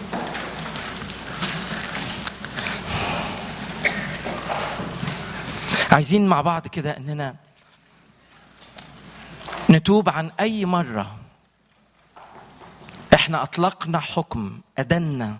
عايزين مع بعض كده اننا نتوب عن اي مره احنا اطلقنا حكم ادنا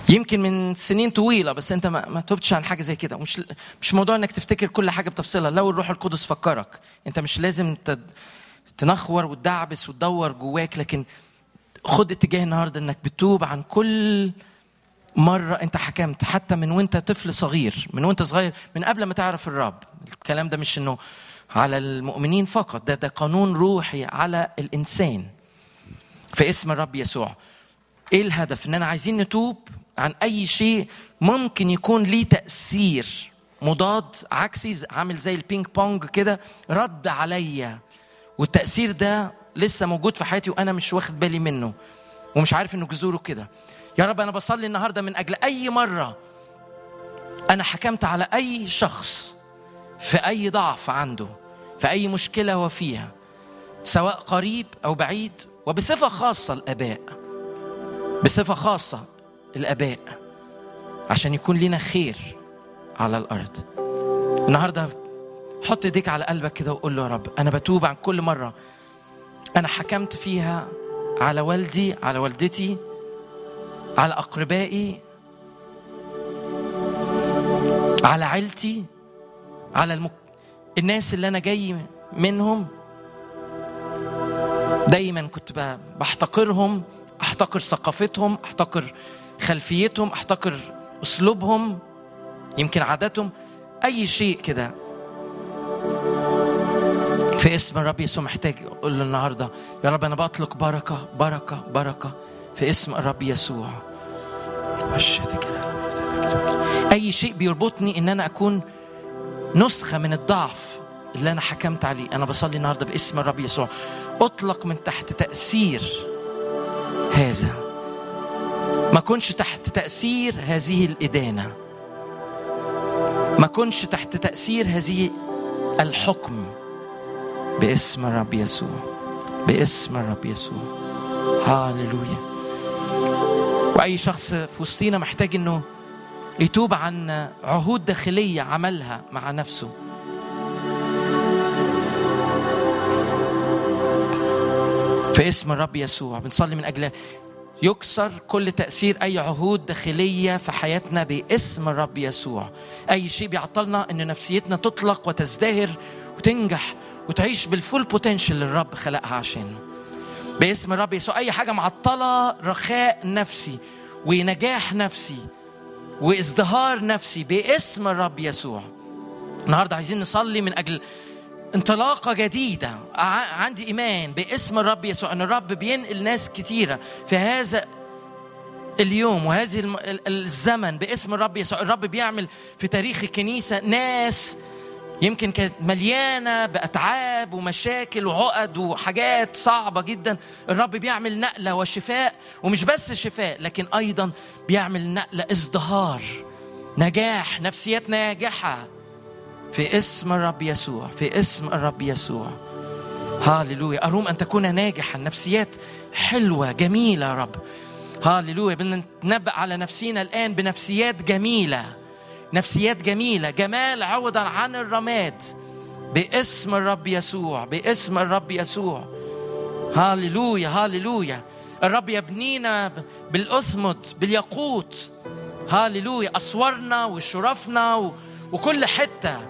يمكن من سنين طويلة بس أنت ما, ما تبتش عن حاجة زي كده مش مش موضوع إنك تفتكر كل حاجة بتفصيلها لو الروح القدس فكرك أنت مش لازم تد- تنخور وتدعبس وتدور جواك لكن خد اتجاه النهارده انك بتوب عن كل مرة أنت حكمت حتى من وأنت طفل صغير من وأنت صغير من قبل ما تعرف الرب الكلام ده مش إنه على المؤمنين فقط ده ده قانون روحي على الإنسان في اسم الرب يسوع إيه الهدف إننا عايزين نتوب عن أي شيء ممكن يكون ليه تأثير مضاد عكسي ز- عامل زي البينج بونج كده رد عليا والتأثير ده لسه موجود في حياتي وأنا مش واخد بالي منه ومش عارف إنه جذوره كده يا رب أنا بصلي النهاردة من أجل أي مرة أنا حكمت على أي شخص في أي ضعف عنده في أي مشكلة هو فيها سواء قريب أو بعيد وبصفة خاصة الآباء بصفة خاصة الآباء عشان يكون لنا خير على الأرض النهاردة حط ايديك على قلبك كده وقول له يا رب أنا بتوب عن كل مرة أنا حكمت فيها على والدي على والدتي على أقربائي على عيلتي على المك... الناس اللي أنا جاي منهم دايما كنت ب- بحتقرهم احتقر ثقافتهم احتقر خلفيتهم احتقر اسلوبهم يمكن عاداتهم اي شيء كده في اسم الرب يسوع محتاج اقول له النهارده يا رب انا بطلق بركه بركه بركه في اسم الرب يسوع اي شيء بيربطني ان انا اكون نسخه من الضعف اللي انا حكمت عليه انا بصلي النهارده باسم الرب يسوع اطلق من تحت تاثير هذا ما كنش تحت تاثير هذه الادانه ما كنش تحت تاثير هذه الحكم باسم الرب يسوع باسم الرب يسوع هاليلويا واي شخص في وسطينا محتاج انه يتوب عن عهود داخليه عملها مع نفسه في اسم الرب يسوع بنصلي من اجل يكسر كل تأثير أي عهود داخلية في حياتنا باسم الرب يسوع أي شيء بيعطلنا أن نفسيتنا تطلق وتزدهر وتنجح وتعيش بالفول بوتنشال اللي الرب خلقها عشانه باسم الرب يسوع أي حاجة معطلة رخاء نفسي ونجاح نفسي وازدهار نفسي باسم الرب يسوع النهارده عايزين نصلي من اجل انطلاقة جديدة ع- عندي إيمان باسم الرب يسوع أن الرب بينقل ناس كتيرة في هذا اليوم وهذه الم- ال- الزمن باسم الرب يسوع الرب بيعمل في تاريخ الكنيسة ناس يمكن كانت مليانة بأتعاب ومشاكل وعقد وحاجات صعبة جدا الرب بيعمل نقلة وشفاء ومش بس شفاء لكن أيضا بيعمل نقلة ازدهار نجاح نفسيات ناجحة في اسم الرب يسوع في اسم الرب يسوع هاليلويا أروم أن تكون ناجحا نفسيات حلوة جميلة يا رب هاليلويا بنتنبأ على نفسينا الآن بنفسيات جميلة نفسيات جميلة جمال عوضا عن الرماد باسم الرب يسوع باسم الرب يسوع هاليلويا هاليلويا الرب يبنينا ب- بالأثمت بالياقوت هاليلويا أسوارنا وشرفنا و... وكل حتة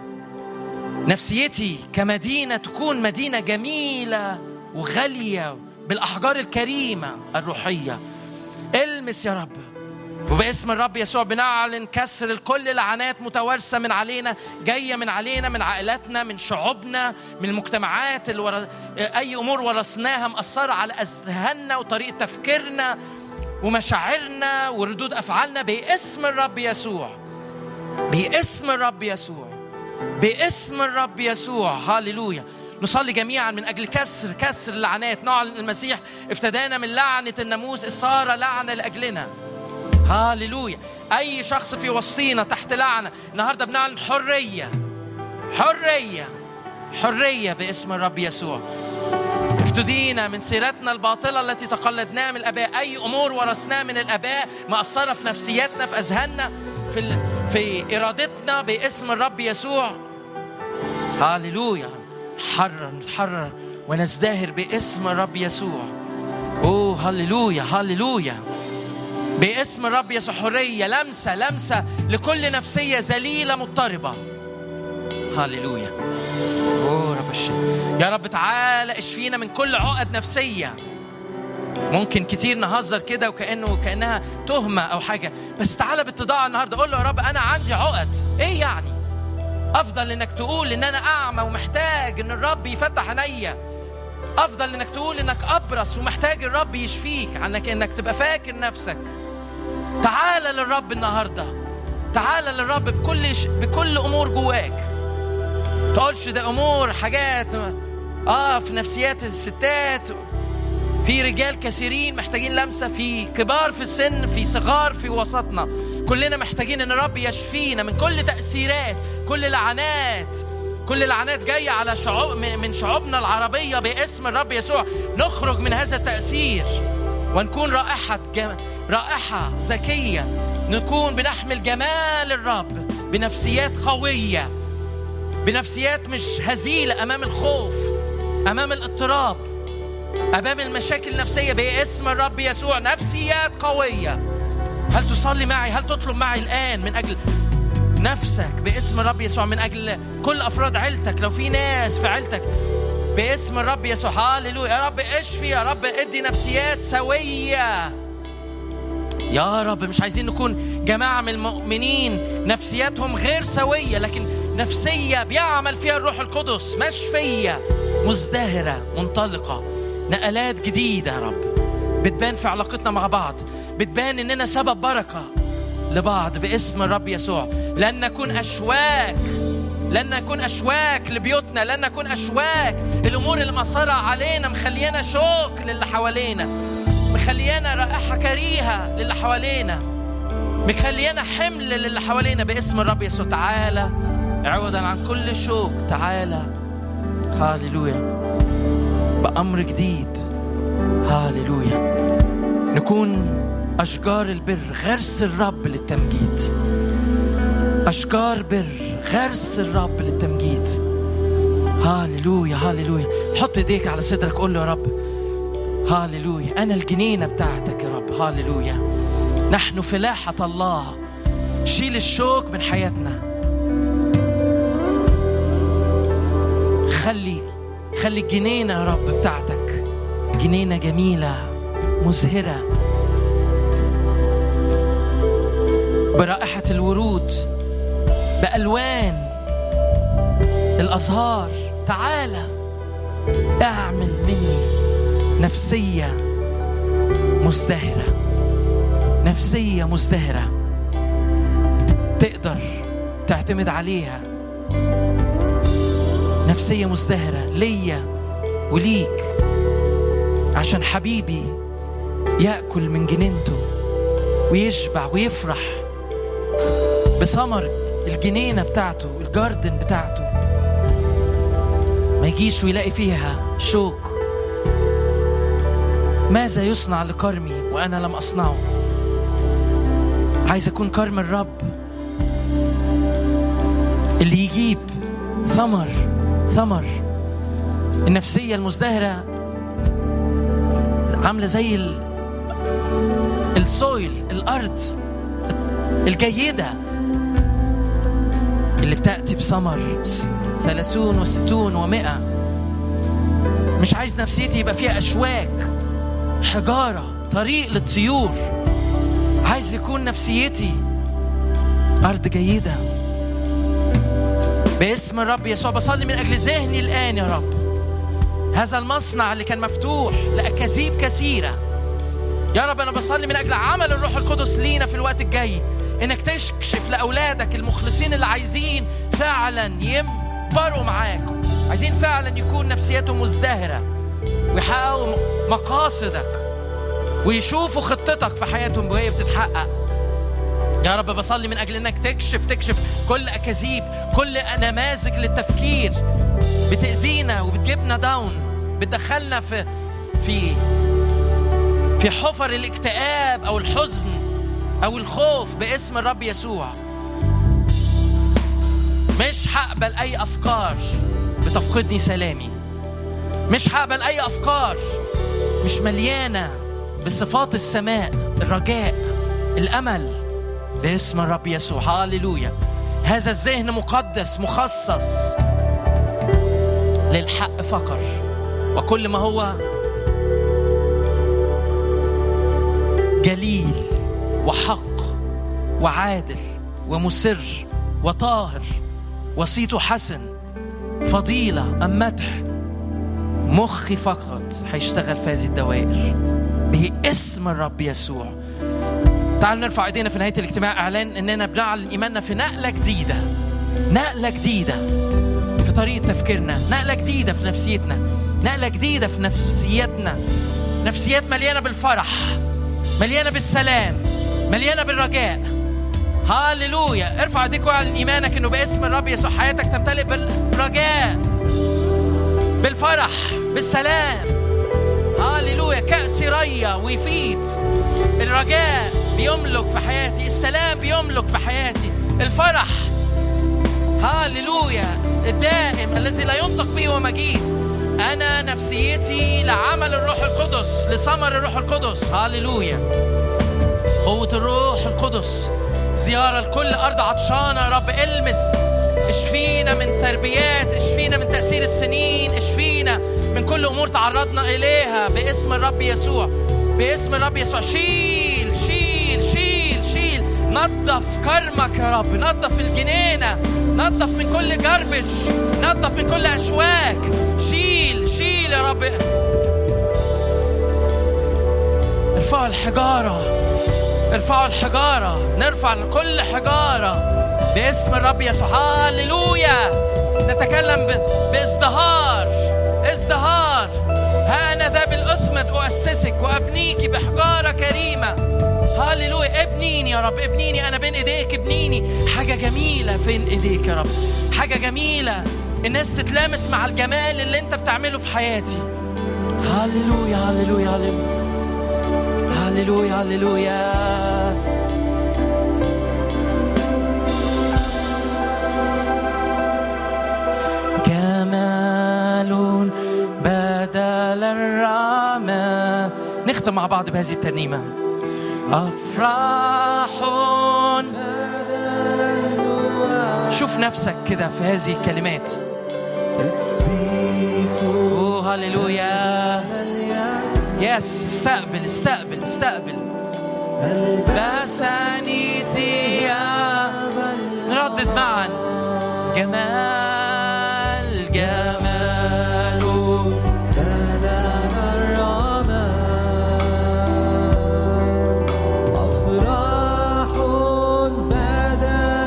نفسيتي كمدينة تكون مدينة جميلة وغالية بالأحجار الكريمة الروحية المس يا رب وباسم الرب يسوع بنعلن كسر كل لعنات متوارثة من علينا جاية من علينا من عائلاتنا من شعوبنا من المجتمعات اللي ورا أي أمور ورثناها مأثرة على أذهاننا وطريقة تفكيرنا ومشاعرنا وردود أفعالنا باسم الرب يسوع باسم الرب يسوع باسم الرب يسوع هاليلويا نصلي جميعا من اجل كسر كسر اللعنات نعلن المسيح افتدانا من لعنه الناموس صار لعنه لاجلنا هاليلويا اي شخص في وسطينا تحت لعنه النهارده بنعلن حريه حريه حريه باسم الرب يسوع افتدينا من سيرتنا الباطله التي تقلدناها من الاباء اي امور ورثناها من الاباء مأثره في نفسياتنا في اذهاننا في ال... في ارادتنا باسم الرب يسوع هاليلويا حرر نتحرر ونزدهر باسم الرب يسوع اوه هللويا هللويا باسم الرب يسوع حرية لمسة لمسة لكل نفسية ذليلة مضطربة هللويا أوه رب الشيء يا رب تعالى اشفينا من كل عقد نفسية ممكن كتير نهزر كده وكأنه كأنها تهمة أو حاجة بس تعالى باتضاع النهاردة قول له يا رب أنا عندي عقد إيه يعني أفضل إنك تقول إن أنا أعمى ومحتاج إن الرب يفتح عينيا أفضل إنك تقول إنك أبرص ومحتاج الرب يشفيك عنك إنك تبقى فاكر نفسك تعالى للرب النهارده تعالى للرب بكل ش... بكل امور جواك تقولش ده امور حاجات اه في نفسيات الستات في رجال كثيرين محتاجين لمسه في كبار في السن في صغار في وسطنا كلنا محتاجين ان الرب يشفينا من كل تاثيرات كل لعنات كل لعنات جايه على شعوب من شعوبنا العربيه باسم الرب يسوع نخرج من هذا التاثير ونكون رائحه جم... رائحة ذكية نكون بنحمل جمال الرب بنفسيات قوية بنفسيات مش هزيلة أمام الخوف أمام الاضطراب أمام المشاكل النفسية باسم الرب يسوع نفسيات قوية هل تصلي معي هل تطلب معي الآن من أجل نفسك باسم الرب يسوع من أجل كل أفراد عيلتك لو في ناس في عيلتك باسم الرب يسوع هاليلويا يا رب اشفي يا رب ادي نفسيات سويه يا رب مش عايزين نكون جماعة من المؤمنين نفسياتهم غير سوية لكن نفسية بيعمل فيها الروح القدس مشفية مزدهرة منطلقة نقلات جديدة يا رب بتبان في علاقتنا مع بعض بتبان إننا سبب بركة لبعض باسم الرب يسوع لن نكون أشواك لن نكون أشواك لبيوتنا لن نكون أشواك الأمور اللي مصرة علينا مخليانا شوك للي حوالينا مخليانا رائحة كريهة للي حوالينا مخليانا حمل للي حوالينا باسم الرب يسوع تعالى عوضا عن كل شوك تعالى هاليلويا بأمر جديد هاليلويا نكون أشجار البر غرس الرب للتمجيد أشجار بر غرس الرب للتمجيد هاليلويا هاليلويا حط ايديك على صدرك قول له يا رب هاليلويا أنا الجنينة بتاعتك يا رب هاليلويا نحن فلاحة الله شيل الشوك من حياتنا خلي خلي الجنينة يا رب بتاعتك جنينة جميلة مزهرة برائحة الورود بألوان الأزهار تعالى اعمل مني نفسية مزدهرة نفسية مزدهرة تقدر تعتمد عليها نفسية مزدهرة ليا وليك عشان حبيبي يأكل من جنينته ويشبع ويفرح بثمر الجنينة بتاعته الجاردن بتاعته ما يجيش ويلاقي فيها شوك ماذا يصنع لكرمي وأنا لم أصنعه عايز أكون كرم الرب اللي يجيب ثمر ثمر النفسية المزدهرة عاملة زي ال... السويل الأرض الجيدة اللي بتأتي بثمر ثلاثون وستون ومائة مش عايز نفسيتي يبقى فيها أشواك حجارة طريق للطيور عايز يكون نفسيتي أرض جيدة باسم الرب يسوع بصلي من أجل ذهني الآن يا رب هذا المصنع اللي كان مفتوح لأكاذيب كثيرة يا رب أنا بصلي من أجل عمل الروح القدس لينا في الوقت الجاي إنك تكشف لأولادك المخلصين اللي عايزين فعلا يكبروا معاك عايزين فعلا يكون نفسيتهم مزدهرة ويحققوا مقاصدك ويشوفوا خطتك في حياتهم وهي بتتحقق يا رب بصلي من اجل انك تكشف تكشف كل اكاذيب كل نماذج للتفكير بتاذينا وبتجيبنا داون بتدخلنا في في في حفر الاكتئاب او الحزن او الخوف باسم الرب يسوع مش هقبل اي افكار بتفقدني سلامي مش هقبل اي افكار مش مليانه بصفات السماء الرجاء الامل باسم الرب يسوع هاليلويا هذا الذهن مقدس مخصص للحق فقر وكل ما هو جليل وحق وعادل ومسر وطاهر وصيته حسن فضيلة أم مدح مخي فقط هيشتغل في هذه الدوائر باسم الرب يسوع تعالوا نرفع ايدينا في نهايه الاجتماع اعلان اننا بنعلن ايماننا في نقله جديده نقله جديده في طريقه تفكيرنا نقله جديده في نفسيتنا نقله جديده في نفسيتنا نفسيات مليانه بالفرح مليانه بالسلام مليانه بالرجاء هاليلويا ارفع ايديك واعلن ايمانك انه باسم الرب يسوع حياتك تمتلئ بالرجاء بالفرح بالسلام هاليلويا كأس ريا ويفيد الرجاء بيملك في حياتي السلام بيملك في حياتي الفرح هاليلويا الدائم الذي لا ينطق به ومجيد أنا نفسيتي لعمل الروح القدس لثمر الروح القدس هاليلويا قوة الروح القدس زيارة لكل أرض عطشانة يا رب المس اشفينا من تربيات اشفينا من تأثير السنين اشفينا من كل أمور تعرضنا إليها باسم الرب يسوع باسم الرب يسوع شيل شيل شيل شيل نظف كرمك يا رب نظف الجنينة نظف من كل جربج نظف من كل أشواك شيل شيل يا رب ارفعوا الحجارة ارفعوا الحجارة نرفع كل حجارة باسم الرب يسوع هاليلويا نتكلم بازدهار ازدهار ها أنا ذا بالأثمد أؤسسك وأبنيك بحجارة كريمة هاليلويا ابنيني يا رب ابنيني أنا بين إيديك ابنيني حاجة جميلة فين إيديك يا رب حاجة جميلة الناس تتلامس مع الجمال اللي أنت بتعمله في حياتي هاليلويا هاليلويا هاليلويا هاليلويا هاليلويا جمال بدل الرعمة نختم مع بعض بهذه الترنيمة أفراح شوف نفسك كده في هذه الكلمات اوه هللويا يس استقبل استقبل استقبل لبسني ثياب نردد معا جمال جمال أفراح بدل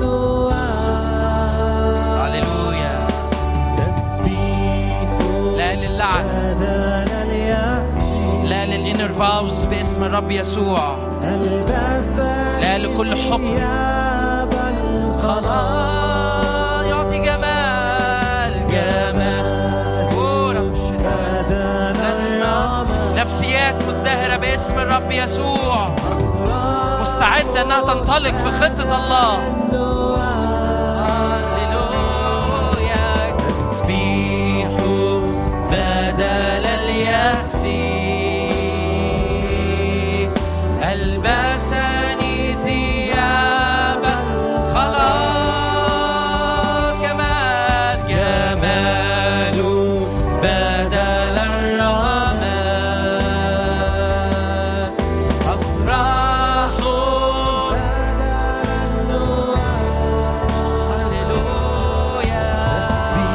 النوار هللويا تسبيح لا للعنة بدل اليأس لا للإنر فاوس باسم الرب يسوع ألبسني لا لكل حكم ثياب الخلاص خلاص يعطي جمال جمال أوه، رب الشتاء. بدل الرعمة نفسيات مزدهرة باسم الرب يسوع مستعدة انها تنطلق في خطة الله هللويا تسبيح بدل اليأس ألبسني ثياب خلاص جمال جمال بدل الرماد أفراح هللويا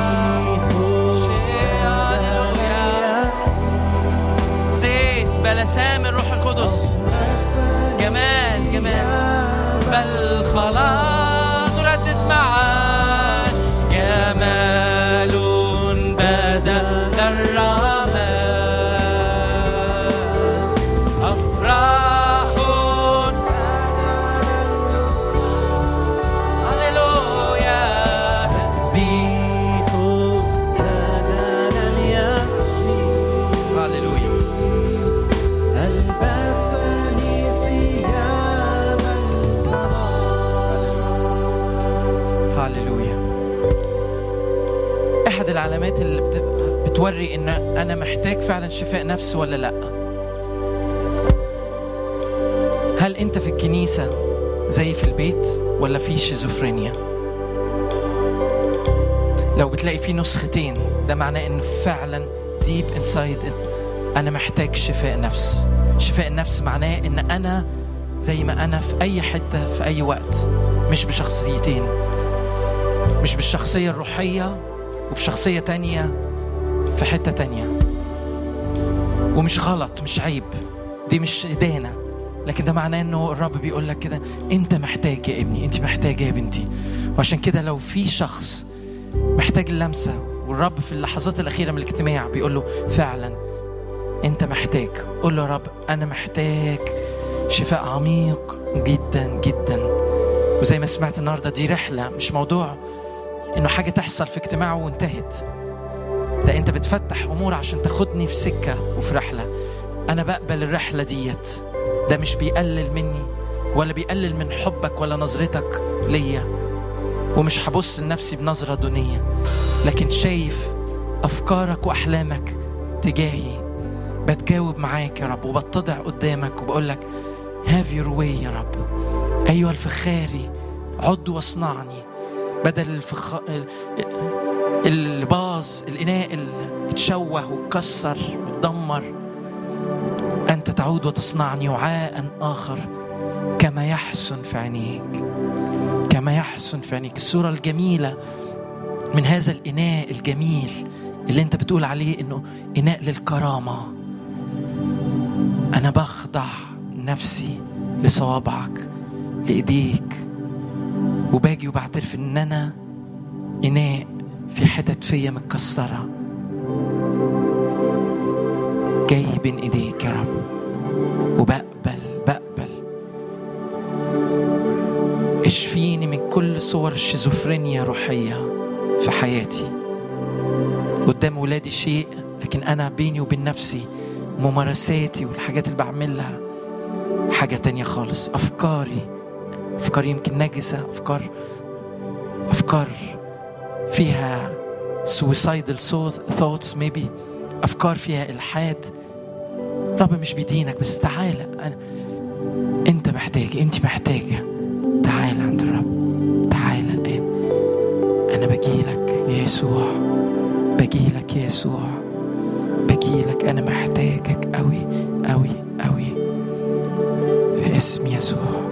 هللويا زيت بلسام الروح القدس جمال جمال بل خلاص نردد معا جمال بدل الرماد أفراح هللويا تسبيح بدل اليأس هللويا ألبسني ثياب الخلاص هللويا احد العلامات اللي بت... بتوري ان انا محتاج فعلا شفاء نفس ولا لا هل هل انت في الكنيسه زي في البيت ولا في شيزوفرينيا لو بتلاقي في نسختين ده معناه ان فعلا ديب انسايد انا محتاج شفاء نفس شفاء النفس معناه ان انا زي ما انا في اي حته في اي وقت مش بشخصيتين مش بالشخصيه الروحيه وبشخصيه تانية في حته تانية ومش غلط مش عيب دي مش إدانة لكن ده معناه انه الرب بيقول لك كده انت محتاج يا ابني انت محتاجه يا بنتي وعشان كده لو في شخص محتاج اللمسه والرب في اللحظات الاخيره من الاجتماع بيقول له فعلا انت محتاج قول له يا رب انا محتاج شفاء عميق جدا جدا وزي ما سمعت النهارده دي رحله مش موضوع انه حاجه تحصل في اجتماع وانتهت ده انت بتفتح امور عشان تاخدني في سكه وفي رحله انا بقبل الرحله ديت ده مش بيقلل مني ولا بيقلل من حبك ولا نظرتك ليا ومش هبص لنفسي بنظره دونيه لكن شايف افكارك واحلامك تجاهي بتجاوب معاك يا رب وبتضع قدامك وبقول لك هاف يور واي يا رب ايها الفخاري عد واصنعني بدل الفخ... اللي باظ الاناء اللي اتشوه واتكسر واتدمر انت تعود وتصنعني وعاء اخر كما يحسن في عينيك كما يحسن في عينيك الصوره الجميله من هذا الاناء الجميل اللي انت بتقول عليه انه اناء للكرامه انا بخضع نفسي لصوابعك لايديك وباجي وبعترف ان انا اناء في حتت فيا متكسره جاي بين ايديك يا رب وبقبل بقبل اشفيني من كل صور الشيزوفرينيا روحيه في حياتي قدام ولادي شيء لكن انا بيني وبين نفسي ممارساتي والحاجات اللي بعملها حاجة تانية خالص أفكاري أفكار يمكن نجسة أفكار أفكار فيها suicidal thoughts maybe أفكار فيها إلحاد رب مش بيدينك بس تعالى أنا أنت محتاج أنت محتاجة تعالى عند الرب تعالى الآن أنا بجيلك يا يسوع بجيلك يا يسوع بجيلك أنا محتاجك أوي أوي أوي في اسم يسوع